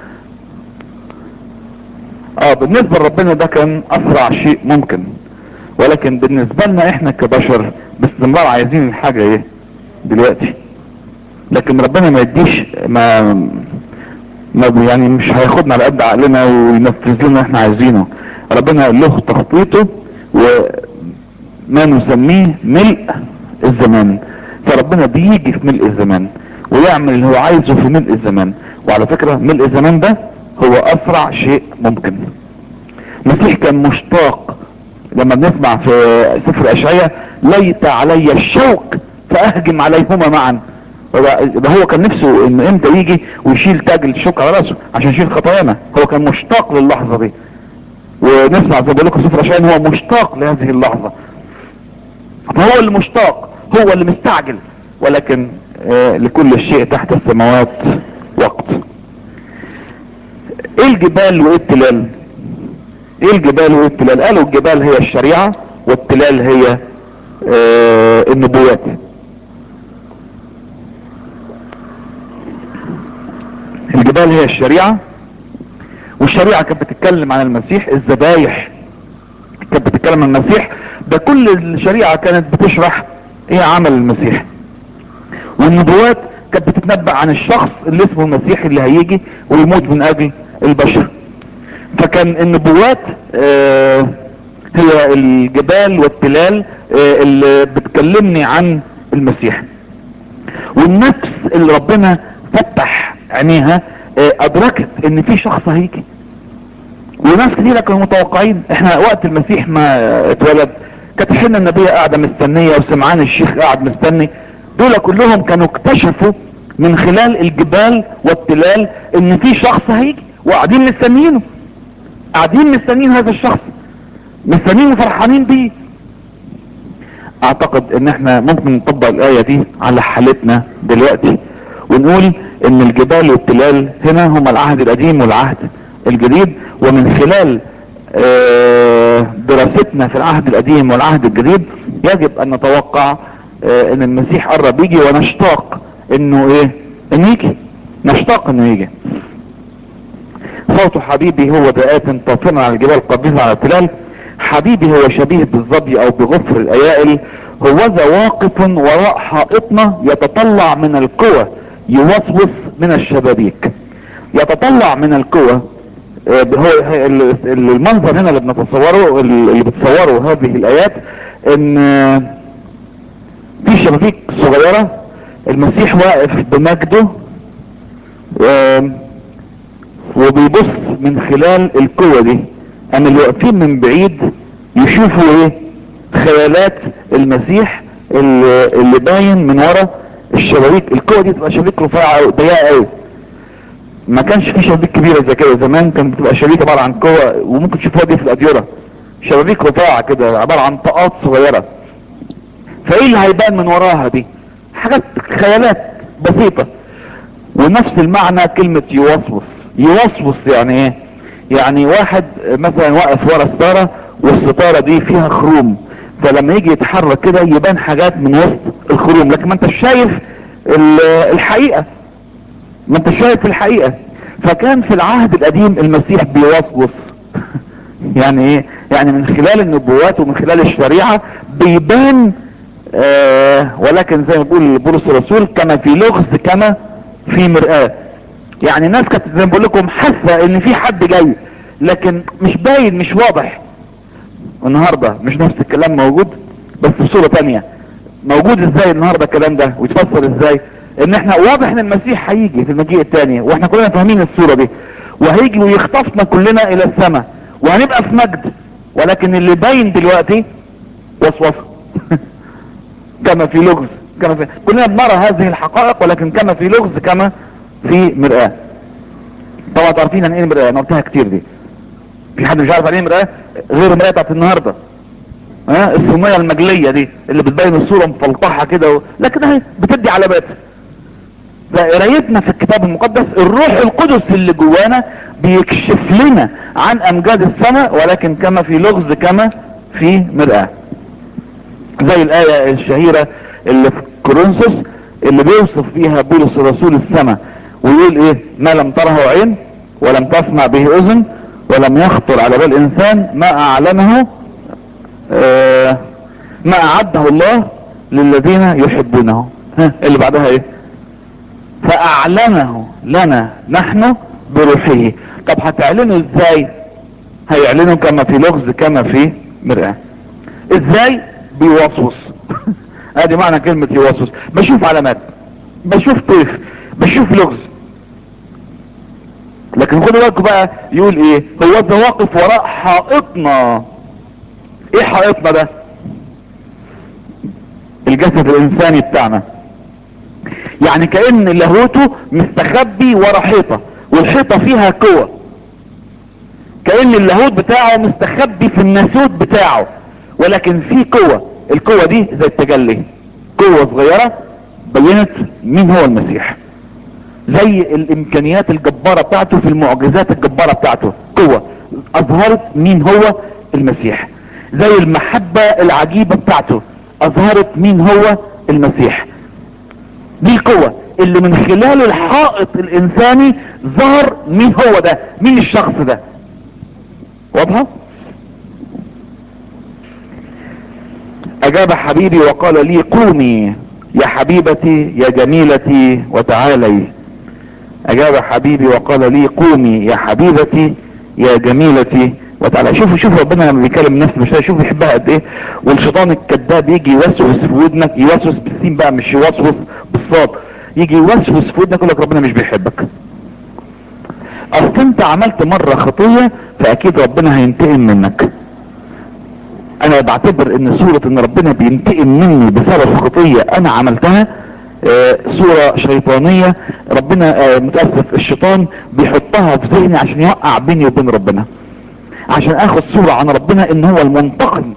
اه بالنسبة لربنا ده كان اسرع شيء ممكن ولكن بالنسبة لنا احنا كبشر باستمرار عايزين الحاجة ايه دلوقتي لكن ربنا ما يديش ما, ما يعني مش هياخدنا على قد عقلنا وينفذ لنا احنا عايزينه ربنا له تخطيطه وما نسميه ملء الزمان فربنا بيجي في ملء الزمان ويعمل اللي هو عايزه في ملء الزمان وعلى فكرة ملء الزمان ده هو اسرع شيء ممكن المسيح كان مشتاق لما بنسمع في سفر اشعياء ليت علي الشوك فاهجم عليهما معا ده هو كان نفسه ان امتى يجي ويشيل تاج الشوك على راسه عشان يشيل خطايانا هو كان مشتاق للحظه دي ونسمع زي ما بقول لكم سفر عشان هو مشتاق لهذه اللحظة فهو اللي مشتاق هو اللي مستعجل ولكن آه لكل شيء تحت السماوات وقت ايه الجبال وايه التلال ايه الجبال وايه التلال قالوا الجبال هي الشريعة والتلال هي آه النبوات الجبال هي الشريعة والشريعة كانت بتتكلم عن المسيح الذبايح كانت بتتكلم عن المسيح ده كل الشريعة كانت بتشرح ايه عمل المسيح والنبوات كانت بتتنبأ عن الشخص اللي اسمه المسيح اللي هيجي ويموت من اجل البشر فكان النبوات آه هي الجبال والتلال آه اللي بتكلمني عن المسيح والنفس اللي ربنا فتح عينيها آه ادركت ان في شخص هيجي وناس كتيرة كانوا متوقعين احنا وقت المسيح ما اتولد كانت حنا النبية قاعدة مستنية وسمعان الشيخ قاعد مستني دول كلهم كانوا اكتشفوا من خلال الجبال والتلال ان في شخص هيجي وقاعدين مستنيينه قاعدين مستنيين هذا الشخص مستنيين وفرحانين بيه اعتقد ان احنا ممكن نطبق الاية دي على حالتنا دلوقتي ونقول ان الجبال والتلال هنا هما العهد القديم والعهد الجديد ومن خلال دراستنا في العهد القديم والعهد الجديد يجب ان نتوقع ان المسيح قرب يجي ونشتاق انه ايه انه يجي نشتاق انه يجي صوت حبيبي هو دقات طافنا على الجبال قبيزة على التلال حبيبي هو شبيه بالظبي او بغفر الايائل هو ذا واقف وراء حائطنا يتطلع من القوى يوسوس من الشبابيك يتطلع من القوى هو المنظر هنا اللي بنتصوره اللي بتصوره هذه الايات ان في شبابيك صغيرة المسيح واقف بمجده وبيبص من خلال القوة دي اما اللي واقفين من بعيد يشوفوا ايه خيالات المسيح اللي, اللي باين من ورا الشبابيك القوة دي تبقى شبابيك رفيعة ضيقة قوي ما كانش في شبابيك كبيرة زي كده زمان كانت بتبقى شبابيك عبارة عن قوة وممكن تشوفوها دي في الأديرة شبابيك رفيعة كده عبارة عن طاقات صغيرة فايه اللي هيبان من وراها دي حاجات خيالات بسيطة ونفس المعنى كلمة يوسوس يوسوس يعني ايه يعني واحد مثلا واقف ورا ستارة والستارة دي فيها خروم فلما يجي يتحرك كده يبان حاجات من وسط الخروم لكن ما انت شايف الحقيقة ما انت شايف الحقيقة فكان في العهد القديم المسيح بيوسوس يعني ايه يعني من خلال النبوات ومن خلال الشريعة بيبان آه ولكن زي ما بيقول بولس الرسول كما في لغز كما في مرآة يعني الناس كانت زي ما بقول لكم حاسة ان في حد جاي لكن مش باين مش واضح النهاردة مش نفس الكلام موجود بس بصورة تانية موجود ازاي النهاردة الكلام ده ويتفسر ازاي ان احنا واضح ان المسيح هيجي في المجيء الثاني واحنا كلنا فاهمين الصورة دي وهيجي ويخطفنا كلنا الى السماء وهنبقى في مجد ولكن اللي باين دلوقتي وسوسه كما في لغز كما في كلنا بنرى هذه الحقائق ولكن كما في لغز كما في مرآة طبعا تعرفين عن ايه المرآة انا قلتها كتير دي في حد مش عارف عن ايه المرآة غير المرآة بتاعت النهارده ها الصينية المجلية دي اللي بتبين الصورة مفلطحة كده و... لكن اهي بتدي علامات فقرايتنا في الكتاب المقدس الروح القدس اللي جوانا بيكشف لنا عن امجاد السماء ولكن كما في لغز كما في مرآة زي الآية الشهيرة اللي في كورنثوس اللي بيوصف فيها بولس الرسول السماء ويقول ايه ما لم تره عين ولم تسمع به اذن ولم يخطر على بال انسان ما اعلنه آه ما اعده الله للذين يحبونه ها اللي بعدها ايه فاعلنه لنا نحن بروحه طب هتعلنه ازاي هيعلنه كما في لغز كما في مرآة ازاي بيوسوس ادي معنى كلمة يوسوس بشوف علامات بشوف طيف بشوف لغز لكن خدوا بالكم بقى يقول ايه هو ذا واقف وراء حائطنا ايه حائطنا ده الجسد الانساني بتاعنا يعني كأن لاهوته مستخبي ورا حيطة والحيطة فيها قوة كأن اللاهوت بتاعه مستخبي في الناسوت بتاعه ولكن في قوة القوة دي زي التجلي قوة صغيرة بينت مين هو المسيح زي الامكانيات الجبارة بتاعته في المعجزات الجبارة بتاعته قوة اظهرت مين هو المسيح زي المحبة العجيبة بتاعته اظهرت مين هو المسيح دي القوة اللي من خلال الحائط الانساني ظهر مين هو ده مين الشخص ده واضحة اجاب حبيبي وقال لي قومي يا حبيبتي يا جميلتي وتعالي اجاب حبيبي وقال لي قومي يا حبيبتي يا جميلتي وتعالى شوفوا شوفوا ربنا لما بيكلم نفسه مش شوف بيحبها قد ايه والشيطان الكذاب يجي يوسوس في ودنك يوسوس بالسين بقى مش يوسوس بالصاد يجي يوسوس في ودنك يقول لك ربنا مش بيحبك اصل انت عملت مرة خطية فاكيد ربنا هينتقم منك انا بعتبر ان صورة ان ربنا بينتقم مني بسبب خطية انا عملتها آه صورة شيطانية ربنا آه متأسف الشيطان بيحطها في ذهني عشان يوقع بيني وبين ربنا عشان اخد صورة عن ربنا ان هو المنتقم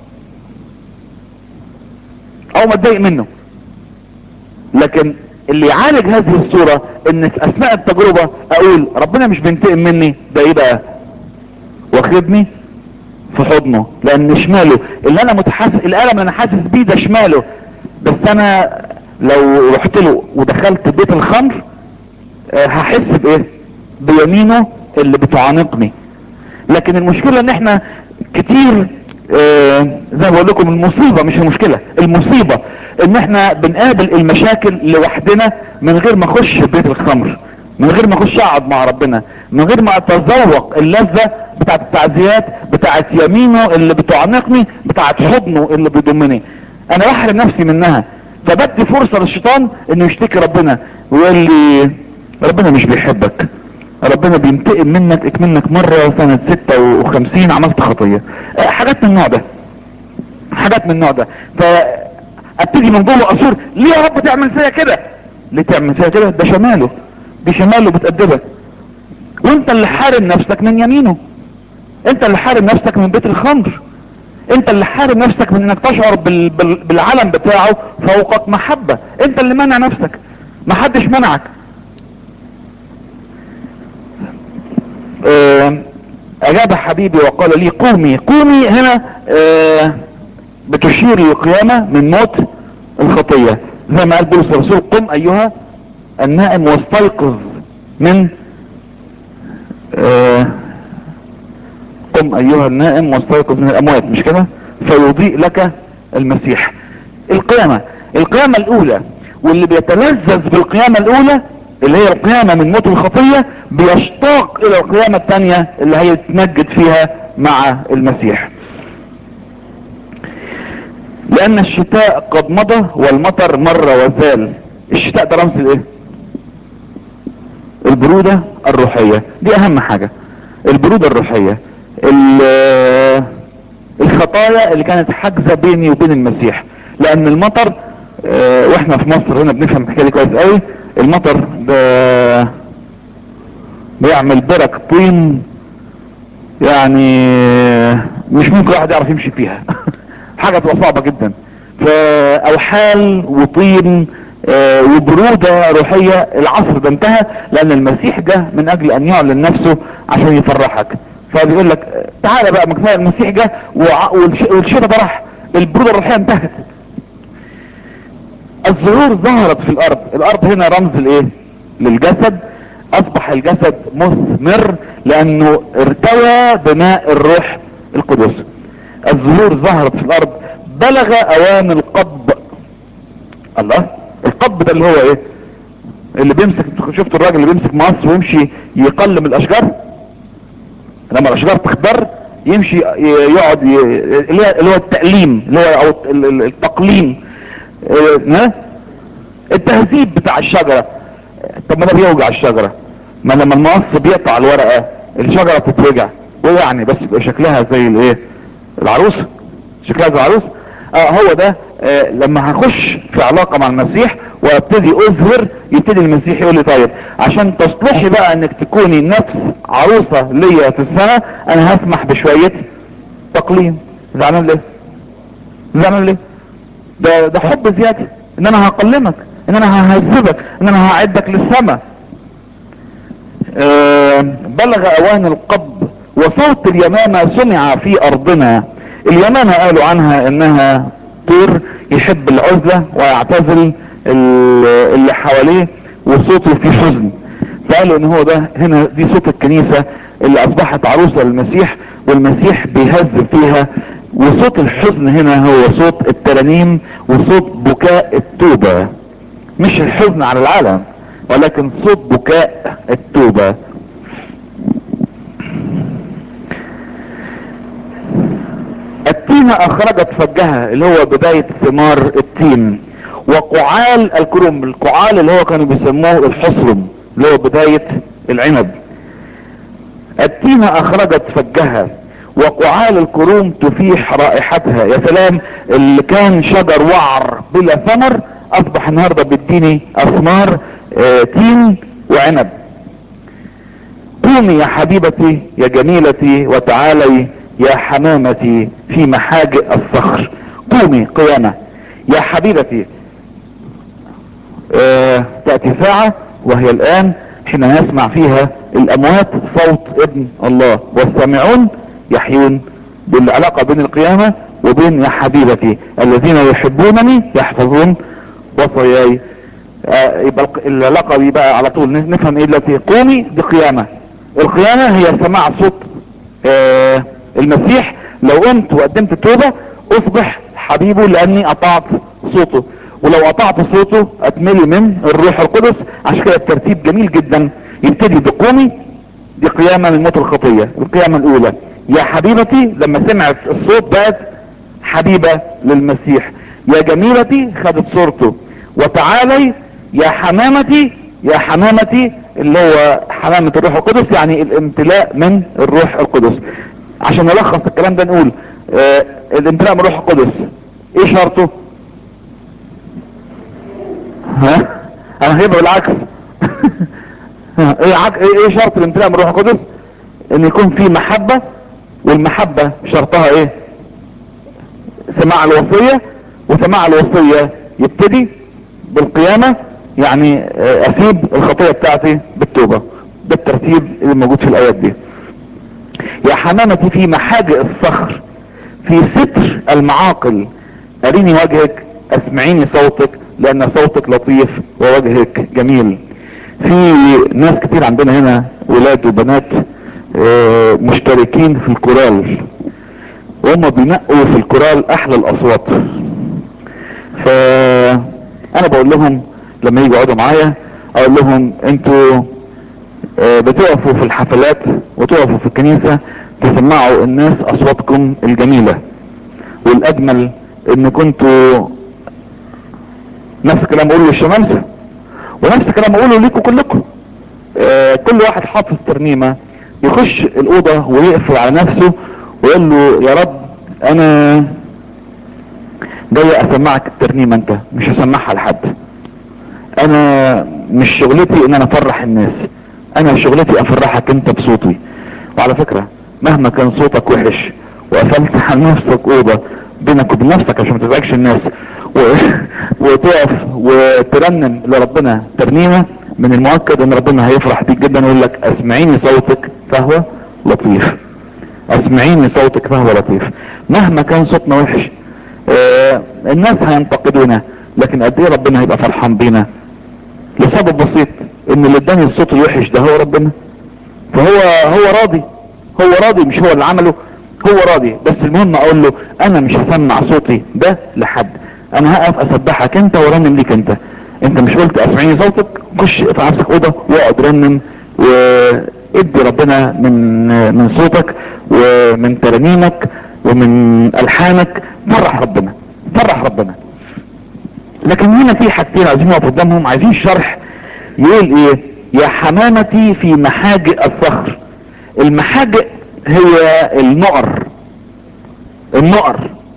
او ما اتضايق منه لكن اللي يعالج هذه الصورة ان في اثناء التجربة اقول ربنا مش بينتقم مني ده ايه بقى واخدني في حضنه لان شماله اللي انا متحسس الالم اللي انا حاسس بيه ده شماله بس انا لو رحت له ودخلت بيت الخمر أه هحس بايه بيمينه اللي بتعانقني لكن المشكلة ان احنا كتير أه زي ما بقول لكم المصيبة مش المشكلة المصيبة ان احنا بنقابل المشاكل لوحدنا من غير ما اخش بيت الخمر من غير ما اخش اقعد مع ربنا من غير ما اتذوق اللذة بتاعت التعزيات بتاعت يمينه اللي بتعنقني بتاعت حضنه اللي بيضمني انا بحرم نفسي منها فبدي فرصة للشيطان انه يشتكي ربنا ويقول لي ربنا مش بيحبك ربنا بينتقم منك اكمنك مرة سنة ستة وخمسين عملت خطية حاجات من النوع ده حاجات من النوع ده فابتدي من جوه اصور ليه يا رب تعمل فيا كده ليه تعمل فيا كده ده شماله دي شماله بتأدبك وانت اللي حارم نفسك من يمينه انت اللي حارم نفسك من بيت الخمر انت اللي حارم نفسك من انك تشعر بال... بال... بالعلم بتاعه فوقك محبة انت اللي منع نفسك محدش منعك اه اجاب حبيبي وقال لي قومي قومي هنا اه بتشير للقيامة من موت الخطية زي ما قال بولس الرسول قم ايها النائم واستيقظ من اه قم ايها النائم واستيقظ من الاموات مش كده فيضيء لك المسيح القيامة القيامة الاولى واللي بيتلذذ بالقيامة الاولى اللي هي القيامة من موت الخطية بيشتاق الى القيامة الثانية اللي هيتمجد فيها مع المسيح لان الشتاء قد مضى والمطر مر وزال الشتاء ده رمز الايه البرودة الروحية دي اهم حاجة البرودة الروحية الخطايا اللي كانت حاجزة بيني وبين المسيح لان المطر اه واحنا في مصر هنا بنفهم الحكايه دي كويس قوي المطر ده بيعمل برك طين يعني مش ممكن واحد يعرف يمشي فيها حاجة تبقى صعبة جدا فاوحال وطين اه وبرودة روحية العصر ده انتهى لان المسيح جه من اجل ان يعلن نفسه عشان يفرحك فبيقول لك تعالى بقى مكفايه المسيح جه والشتاء ده راح البرودة الروحية انتهت الزهور ظهرت في الارض الارض هنا رمز الايه للجسد اصبح الجسد مثمر لانه ارتوى بماء الروح القدس الزهور ظهرت في الارض بلغ اوان القب الله القب ده اللي هو ايه اللي بيمسك شفت الراجل اللي بيمسك مقص ويمشي يقلم الاشجار لما الاشجار تخضر يمشي يقعد اللي هو التأليم اللي هو او التقليم اه التهذيب بتاع الشجرة طب ما ده بيوجع الشجرة ما لما المقص بيقطع الورقة الشجرة بتتوجع ويعني بس يبقى شكلها زي الايه العروسة شكلها زي العروسة اه هو ده آه لما هخش في علاقة مع المسيح وابتدي اظهر يبتدي المسيح يقول لي طيب عشان تصلحي بقى انك تكوني نفس عروسة ليا في السنة انا هسمح بشوية تقليم زعلان ليه زعلان ليه ده ده حب زيادة ان انا هقلمك ان انا ههذبك ان انا هعدك للسماء آه بلغ اوان القبض وصوت اليمامة سمع في ارضنا اليمامة قالوا عنها انها طير يحب العزلة ويعتزل اللي حواليه وصوته فيه حزن فقالوا ان هو ده هنا دي صوت الكنيسة اللي اصبحت عروسة للمسيح والمسيح بيهذب فيها وصوت الحزن هنا هو صوت الترانيم وصوت بكاء التوبة مش الحزن على العالم ولكن صوت بكاء التوبة التينة اخرجت فجها اللي هو بداية ثمار التين وقعال الكرم القعال اللي هو كانوا بيسموه الحصرم اللي هو بداية العنب التينة اخرجت فجها وقعال الكروم تفيح رائحتها يا سلام اللي كان شجر وعر بلا ثمر اصبح النهاردة بيديني اثمار اه تين وعنب قومي يا حبيبتي يا جميلتي وتعالي يا حمامتي في محاجئ الصخر قومي قيامة يا حبيبتي اه تأتي ساعة وهي الآن حين يسمع فيها الأموات صوت ابن الله والسامعون يحيون بالعلاقة بين القيامة وبين يا حبيبتي الذين يحبونني يحفظون وصاياي آه يبقى العلاقة دي بقى على طول نفهم ايه التي قومي بقيامة القيامة هي سماع صوت آه المسيح لو قمت وقدمت توبة اصبح حبيبه لاني قطعت صوته ولو قطعت صوته اتملي من الروح القدس عشان كده الترتيب جميل جدا يبتدي بقومي دي قيامة من موت الخطية القيامة الاولى يا حبيبتي لما سمعت الصوت بقت حبيبة للمسيح يا جميلتي خدت صورته وتعالي يا حمامتي يا حمامتي اللي هو حمامة الروح القدس يعني الامتلاء من الروح القدس عشان نلخص الكلام ده نقول آه الامتلاء من الروح القدس ايه شرطه ها انا هيبقى بالعكس ايه عك... ايه شرط الامتلاء من الروح القدس ان يكون في محبة والمحبة شرطها ايه سماع الوصية وسماع الوصية يبتدي بالقيامة يعني اسيب الخطية بتاعتي بالتوبة ده الترتيب اللي موجود في الايات دي يا حمامتي في محاجئ الصخر في ستر المعاقل اريني وجهك اسمعيني صوتك لان صوتك لطيف ووجهك جميل في ناس كتير عندنا هنا ولاد وبنات مشتركين في الكورال وهم بينقوا في الكورال احلى الاصوات فانا بقول لهم لما يجوا يقعدوا معايا اقول لهم انتوا بتقفوا في الحفلات وتقفوا في الكنيسة تسمعوا الناس اصواتكم الجميلة والاجمل ان كنتوا نفس الكلام اقوله للشمامسة ونفس الكلام اقوله ليكم كلكم اه كل واحد حافظ ترنيمة يخش الاوضة ويقفل على نفسه ويقول له يا رب انا جاي اسمعك الترنيمة انت مش هسمعها لحد انا مش شغلتي ان انا افرح الناس انا شغلتي افرحك انت بصوتي وعلى فكرة مهما كان صوتك وحش وقفلت على نفسك اوضة بينك وبين نفسك عشان ما تزعجش الناس و... وتقف وترنم لربنا ترنيمة من المؤكد ان ربنا هيفرح بيك جدا ويقول لك اسمعيني صوتك فهو لطيف اسمعيني صوتك فهو لطيف مهما كان صوتنا وحش آه الناس هينتقدونا لكن قد ايه ربنا هيبقى فرحان بينا لسبب بسيط ان اللي اداني الصوت الوحش ده هو ربنا فهو هو راضي هو راضي مش هو اللي عمله هو راضي بس المهم اقول له انا مش هسمع صوتي ده لحد انا هقف اسبحك انت ورنم ليك انت انت مش قلت اسمعيني صوتك خش في نفسك اوضه واقعد رنم وادي ربنا من من صوتك ومن ترنيمك ومن الحانك فرح ربنا فرح ربنا لكن هنا في حاجتين عايزين نقف قدامهم عايزين شرح يقول ايه يا حمامتي في محاجئ الصخر المحاجئ هي النقر النقر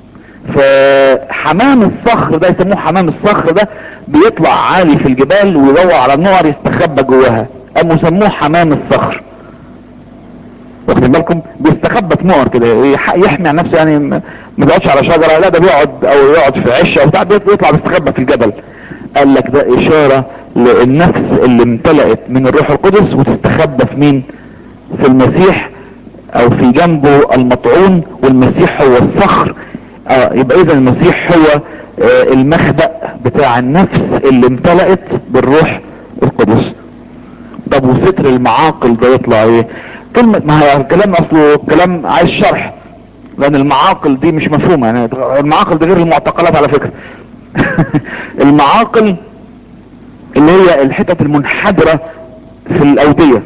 فحمام الصخر ده يسموه حمام الصخر ده بيطلع عالي في الجبال ويدور على النار يستخبى جواها قاموا سموه حمام الصخر واخدين بالكم بيستخبى في نار كده يح- يحمي عن نفسه يعني ما ما بيقعدش على شجره لا ده بيقعد او يقعد في عشه او بتاع بيطلع بيستخبى في الجبل قال لك ده اشاره للنفس اللي امتلأت من الروح القدس وتستخبى في مين في المسيح او في جنبه المطعون والمسيح هو الصخر آه يبقى اذا المسيح هو آه المخبأ بتاع النفس اللي امتلأت بالروح القدس طب وستر المعاقل ده يطلع ايه كلمة ما هي الكلام اصله كلام عايز شرح لان المعاقل دي مش مفهومة يعني المعاقل دي غير المعتقلات على فكرة المعاقل اللي هي الحتت المنحدرة في الاودية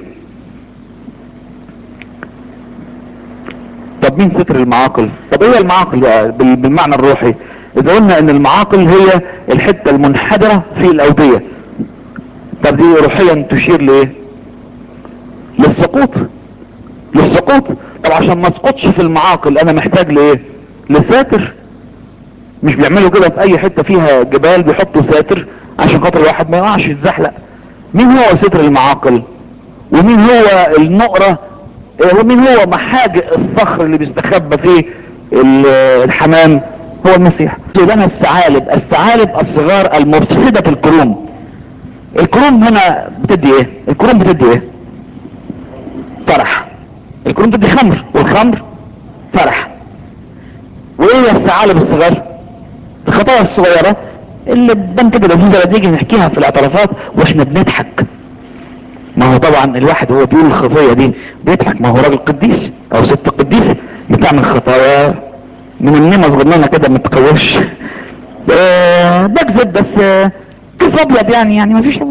طب مين ستر المعاقل طب ايه المعاقل بقى بال- بالمعنى الروحي اذا قلنا ان المعاقل هي الحتة المنحدرة في الاودية طب دي روحيا تشير لايه للسقوط للسقوط طب عشان ما اسقطش في المعاقل انا محتاج لايه لساتر مش بيعملوا كده في اي حتة فيها جبال بيحطوا ساتر عشان خاطر الواحد ما يقعش يتزحلق مين هو ستر المعاقل ومين هو النقرة إيه هو مين هو محاجئ الصخر اللي بيستخبى فيه ال- الحمام هو المسيح لنا الثعالب الثعالب الصغار المفسدة في الكروم الكروم هنا بتدي ايه الكروم بتدي ايه فرح الكروم بتدي خمر والخمر فرح وايه الثعالب الصغار الخطايا الصغيرة اللي بتبان كده لذيذة لما نيجي نحكيها في الاعترافات واحنا بنضحك ما هو طبعا الواحد هو بيقول الخطية دي بيضحك ما هو راجل قديس او ست قديسة بتعمل خطايا من النمى صغننة كده ما تقوش آه، بكذب بس آه، كيف ابيض يعني يعني ما فيش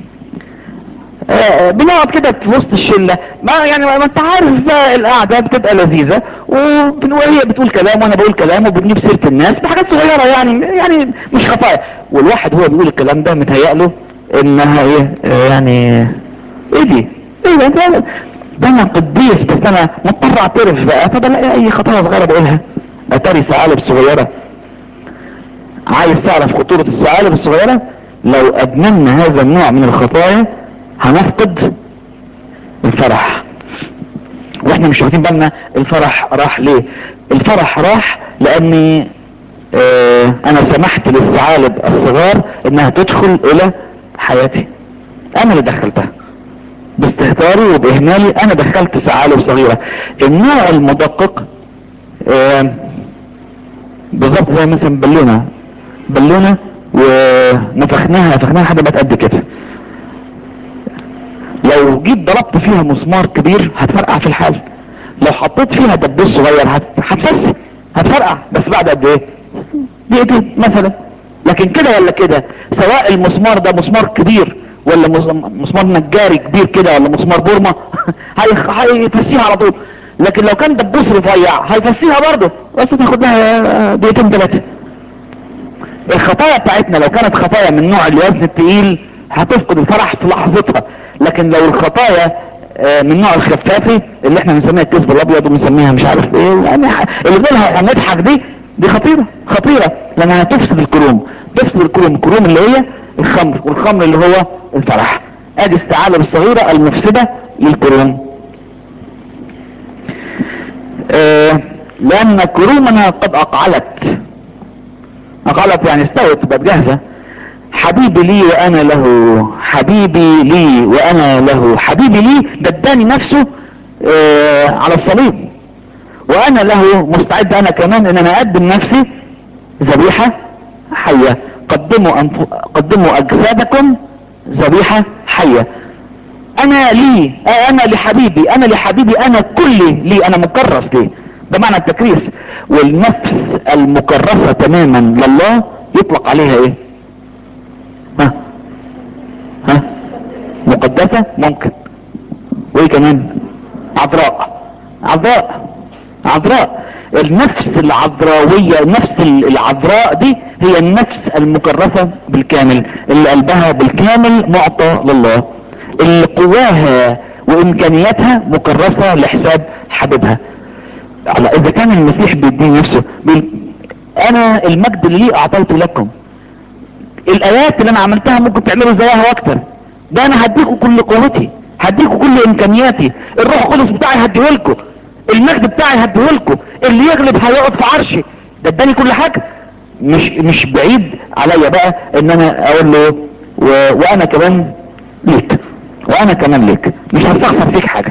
آه، بنقعد كده في وسط الشله ما يعني ما انت عارف بقى القعده بتبقى لذيذه وبن- وهي بتقول كلام وانا بقول كلام وبنجيب سيره الناس بحاجات صغيره يعني يعني مش خطايا والواحد هو بيقول الكلام ده متهيأ انها ايه آه، يعني ايه دي؟ ايه ده ده- ده انا قديس بس انا مضطر اعترف بقى فبلاقي اي خطايا صغيره بقولها اتاري ثعالب صغيره عايز تعرف خطورة الثعالب الصغيرة لو ادمنا هذا النوع من الخطايا هنفقد الفرح واحنا مش واخدين بالنا الفرح راح ليه الفرح راح لاني آه انا سمحت للثعالب الصغار انها تدخل الى حياتي انا اللي دخلتها باستهتاري وباهمالي انا دخلت ثعالب صغيرة النوع المدقق آه بالظبط زي مثلا بالونة بالونة ونفخناها نفخناها لحد ما بقت قد كده لو جيت ضربت فيها مسمار كبير هتفرقع في الحال لو حطيت فيها دبوس صغير هت- هتفس هتفرقع بس بعد قد ايه دقيقتين مثلا لكن كده ولا كده سواء المسمار ده مسمار كبير ولا مس- مسمار نجاري كبير كده ولا مسمار بورما هي- هيفسيها على طول لكن لو كان دبوس رفيع هيفسيها برضه بس تاخد لها دقيقتين ثلاثه الخطايا بتاعتنا لو كانت خطايا من نوع الوزن التقيل هتفقد الفرح في لحظتها لكن لو الخطايا آه، من نوع الخفافي اللي احنا بنسميها الكذب الابيض وبنسميها مش عارف ايه يعني اللي بنقولها هنضحك دي دي خطيره خطيره لانها هتفسد الكروم تفسد الكروم الكروم اللي هي الخمر والخمر اللي هو الفرح ادي الثعالب الصغيره المفسده للكروم آه، لان كرومنا قد اقعلت غلط يعني استوت بقت جاهزة حبيبي لي وانا له حبيبي لي وانا له حبيبي لي ده اداني نفسه آه على الصليب وانا له مستعد انا كمان ان انا اقدم نفسي ذبيحة حية قدموا أنف... قدموا اجسادكم ذبيحة حية انا لي آه انا لحبيبي انا لحبيبي انا كلي لي انا مكرس ليه ده معنى التكريس والنفس المكرسة تماما لله يطلق عليها ايه ها ها مقدسة ممكن وايه كمان عذراء عذراء عذراء النفس العذراوية النفس العذراء دي هي النفس المكرسة بالكامل اللي قلبها بالكامل معطى لله اللي قواها وامكانياتها مكرسة لحساب حبيبها على اذا كان المسيح بيدين نفسه بيقول انا المجد اللي لي اعطيته لكم الايات اللي انا عملتها ممكن تعملوا زيها واكتر ده انا هديكم كل قوتي هديكم كل امكانياتي الروح القدس بتاعي هديهولكم المجد بتاعي هديهولكم اللي يغلب هيقعد في عرشي ده اداني كل حاجه مش مش بعيد عليا بقى ان انا اقول له و... وانا كمان ليك وانا كمان ليك مش هستخسر فيك حاجه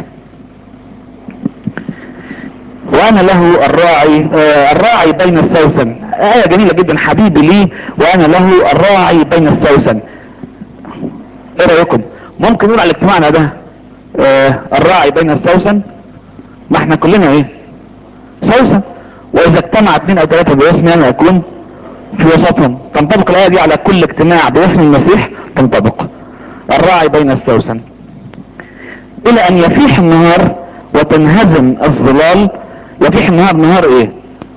وانا له الراعي آه الراعي بين السوسن آية جميلة جدا حبيبي لي وانا له الراعي بين السوسن ايه رأيكم ممكن نقول على اجتماعنا ده آه الراعي بين السوسن ما احنا كلنا ايه سوسن واذا اجتمع اثنين او ثلاثة باسمي انا اكون في وسطهم تنطبق الايه دي على كل اجتماع باسم المسيح تنطبق الراعي بين السوسن الى ان يفيح النهار وتنهزم الظلال يفيح النهار نهار ايه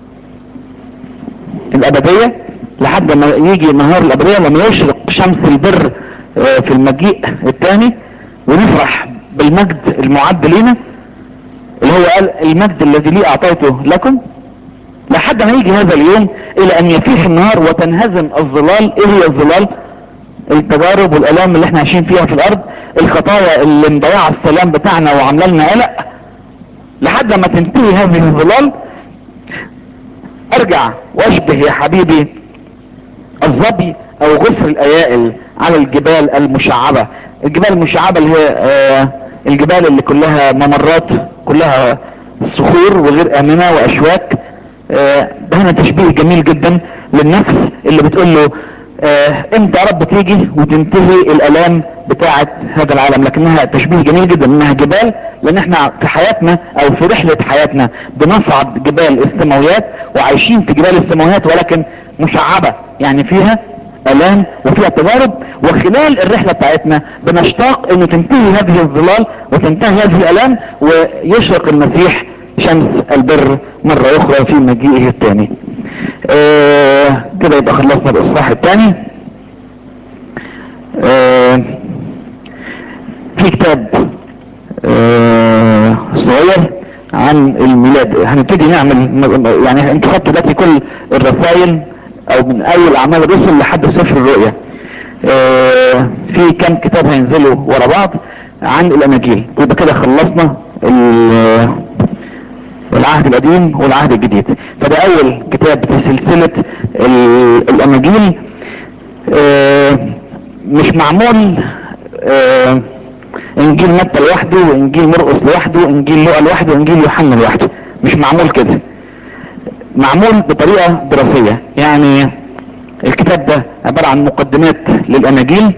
الابدية لحد ما يجي نهار الابدية لما يشرق شمس البر اه في المجيء الثاني ونفرح بالمجد المعد لنا اللي هو قال المجد الذي لي اعطيته لكم لحد ما يجي هذا اليوم الى ان يفيح النهار وتنهزم الظلال ايه هي الظلال التجارب والالام اللي احنا عايشين فيها في الارض الخطايا اللي مضيعه السلام بتاعنا وعامله لنا قلق لحد ما تنتهي هذه الظلال ارجع واشبه يا حبيبي الظبي او غصر الايائل على الجبال المشعبة الجبال المشعبة اللي هي آه الجبال اللي كلها ممرات كلها صخور وغير امنة واشواك آه ده هنا تشبيه جميل جدا للنفس اللي بتقول له آه انت يا رب تيجي وتنتهي الالام بتاعة هذا العالم لكنها تشبيه جميل جدا انها جبال لان احنا في حياتنا او في رحلة حياتنا بنصعد جبال السماويات وعايشين في جبال السماويات ولكن مشعبة يعني فيها الام وفيها تجارب وخلال الرحلة بتاعتنا بنشتاق انه تنتهي هذه الظلال وتنتهي هذه الالام ويشرق المسيح شمس البر مرة اخرى في مجيئه الثاني آه كده يبقى خلصنا الاصحاح الثاني آه في كتاب آه صغير عن الميلاد هنبتدي نعمل يعني انتوا خدتوا دلوقتي كل الرسائل او من اول اعمال الرسل لحد سفر الرؤيا آه في كم كتاب هينزلوا ورا بعض عن الاناجيل يبقى كده خلصنا العهد القديم والعهد الجديد فده اول كتاب في سلسلة الاناجيل آه مش معمول آه انجيل متى لوحده وانجيل مرقس لوحده وانجيل لوقا لوحده وانجيل يوحنا لوحده مش معمول كده معمول بطريقة دراسية يعني الكتاب ده عبارة عن مقدمات للاناجيل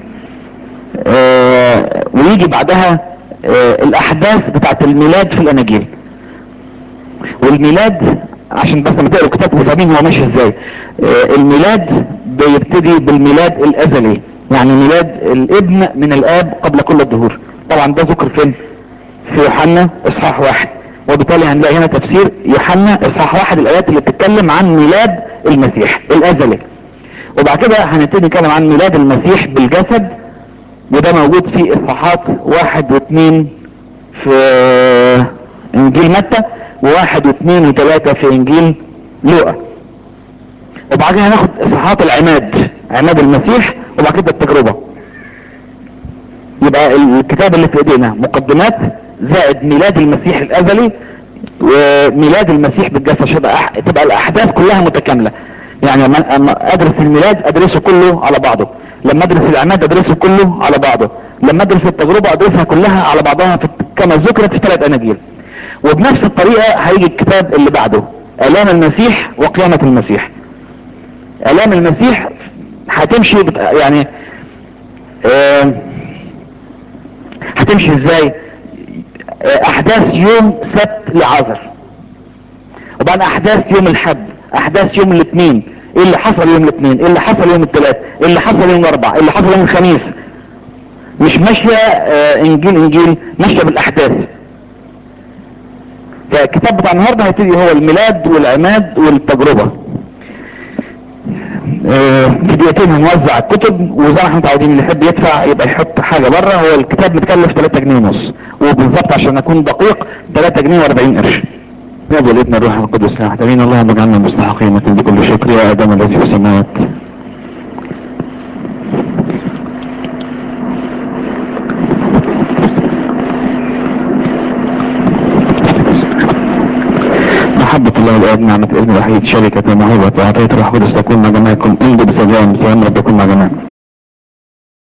آه ويجي بعدها آه الاحداث بتاعت الميلاد في الاناجيل والميلاد عشان بس لما تقروا الكتاب وفاهمين هو ماشي ازاي آه الميلاد بيبتدي بالميلاد الازلي يعني ميلاد الابن من الاب قبل كل الدهور طبعا ده ذكر فين في يوحنا اصحاح واحد وبالتالي هنلاقي هنا تفسير يوحنا اصحاح واحد الايات اللي بتتكلم عن ميلاد المسيح الازلي وبعد كده هنبتدي نتكلم عن ميلاد المسيح بالجسد وده موجود في اصحاحات واحد واثنين في انجيل متى وواحد واثنين وثلاثة في انجيل لوقا وبعد كده هناخد اصحاحات العماد عماد المسيح وبعد كده التجربة يبقى الكتاب اللي في ايدينا مقدمات زائد ميلاد المسيح الازلي وميلاد المسيح بالجسد تبقى تبقى الاحداث كلها متكاملة يعني لما ادرس الميلاد ادرسه كله على بعضه لما ادرس العماد ادرسه كله على بعضه لما ادرس التجربة ادرسها كلها على بعضها في كما ذكرت في ثلاث اناجيل وبنفس الطريقة هيجي الكتاب اللي بعده الام المسيح وقيامة المسيح الام المسيح هتمشي يعني آه هتمشي ازاي آه احداث يوم سبت لعازر وبعد احداث يوم الحد احداث يوم الاثنين ايه اللي حصل يوم الاثنين ايه اللي حصل يوم الثلاث ايه اللي حصل يوم الاربع ايه اللي حصل يوم الخميس مش ماشية آه انجيل انجيل ماشية بالاحداث فالكتاب بتاع النهارده هيبتدي هو الميلاد والعماد والتجربة في دقيقتين هنوزع الكتب وزي ما احنا متعودين اللي يحب يدفع يبقى يحط حاجة بره هو الكتاب متكلف 3 جنيه ونص وبالظبط عشان اكون دقيق 3 جنيه و40 قرش يا والابن الروح القدس نحتمين اللهم اجعلنا مستحقين بكل شكر يا ادم الذي في السماوات محبة الله الآب نعمة الابن الوحيد شركة وموهبة وعطية الروح القدس تكون مع جميعكم انجو بسلام سلام رب يكون مع جميعكم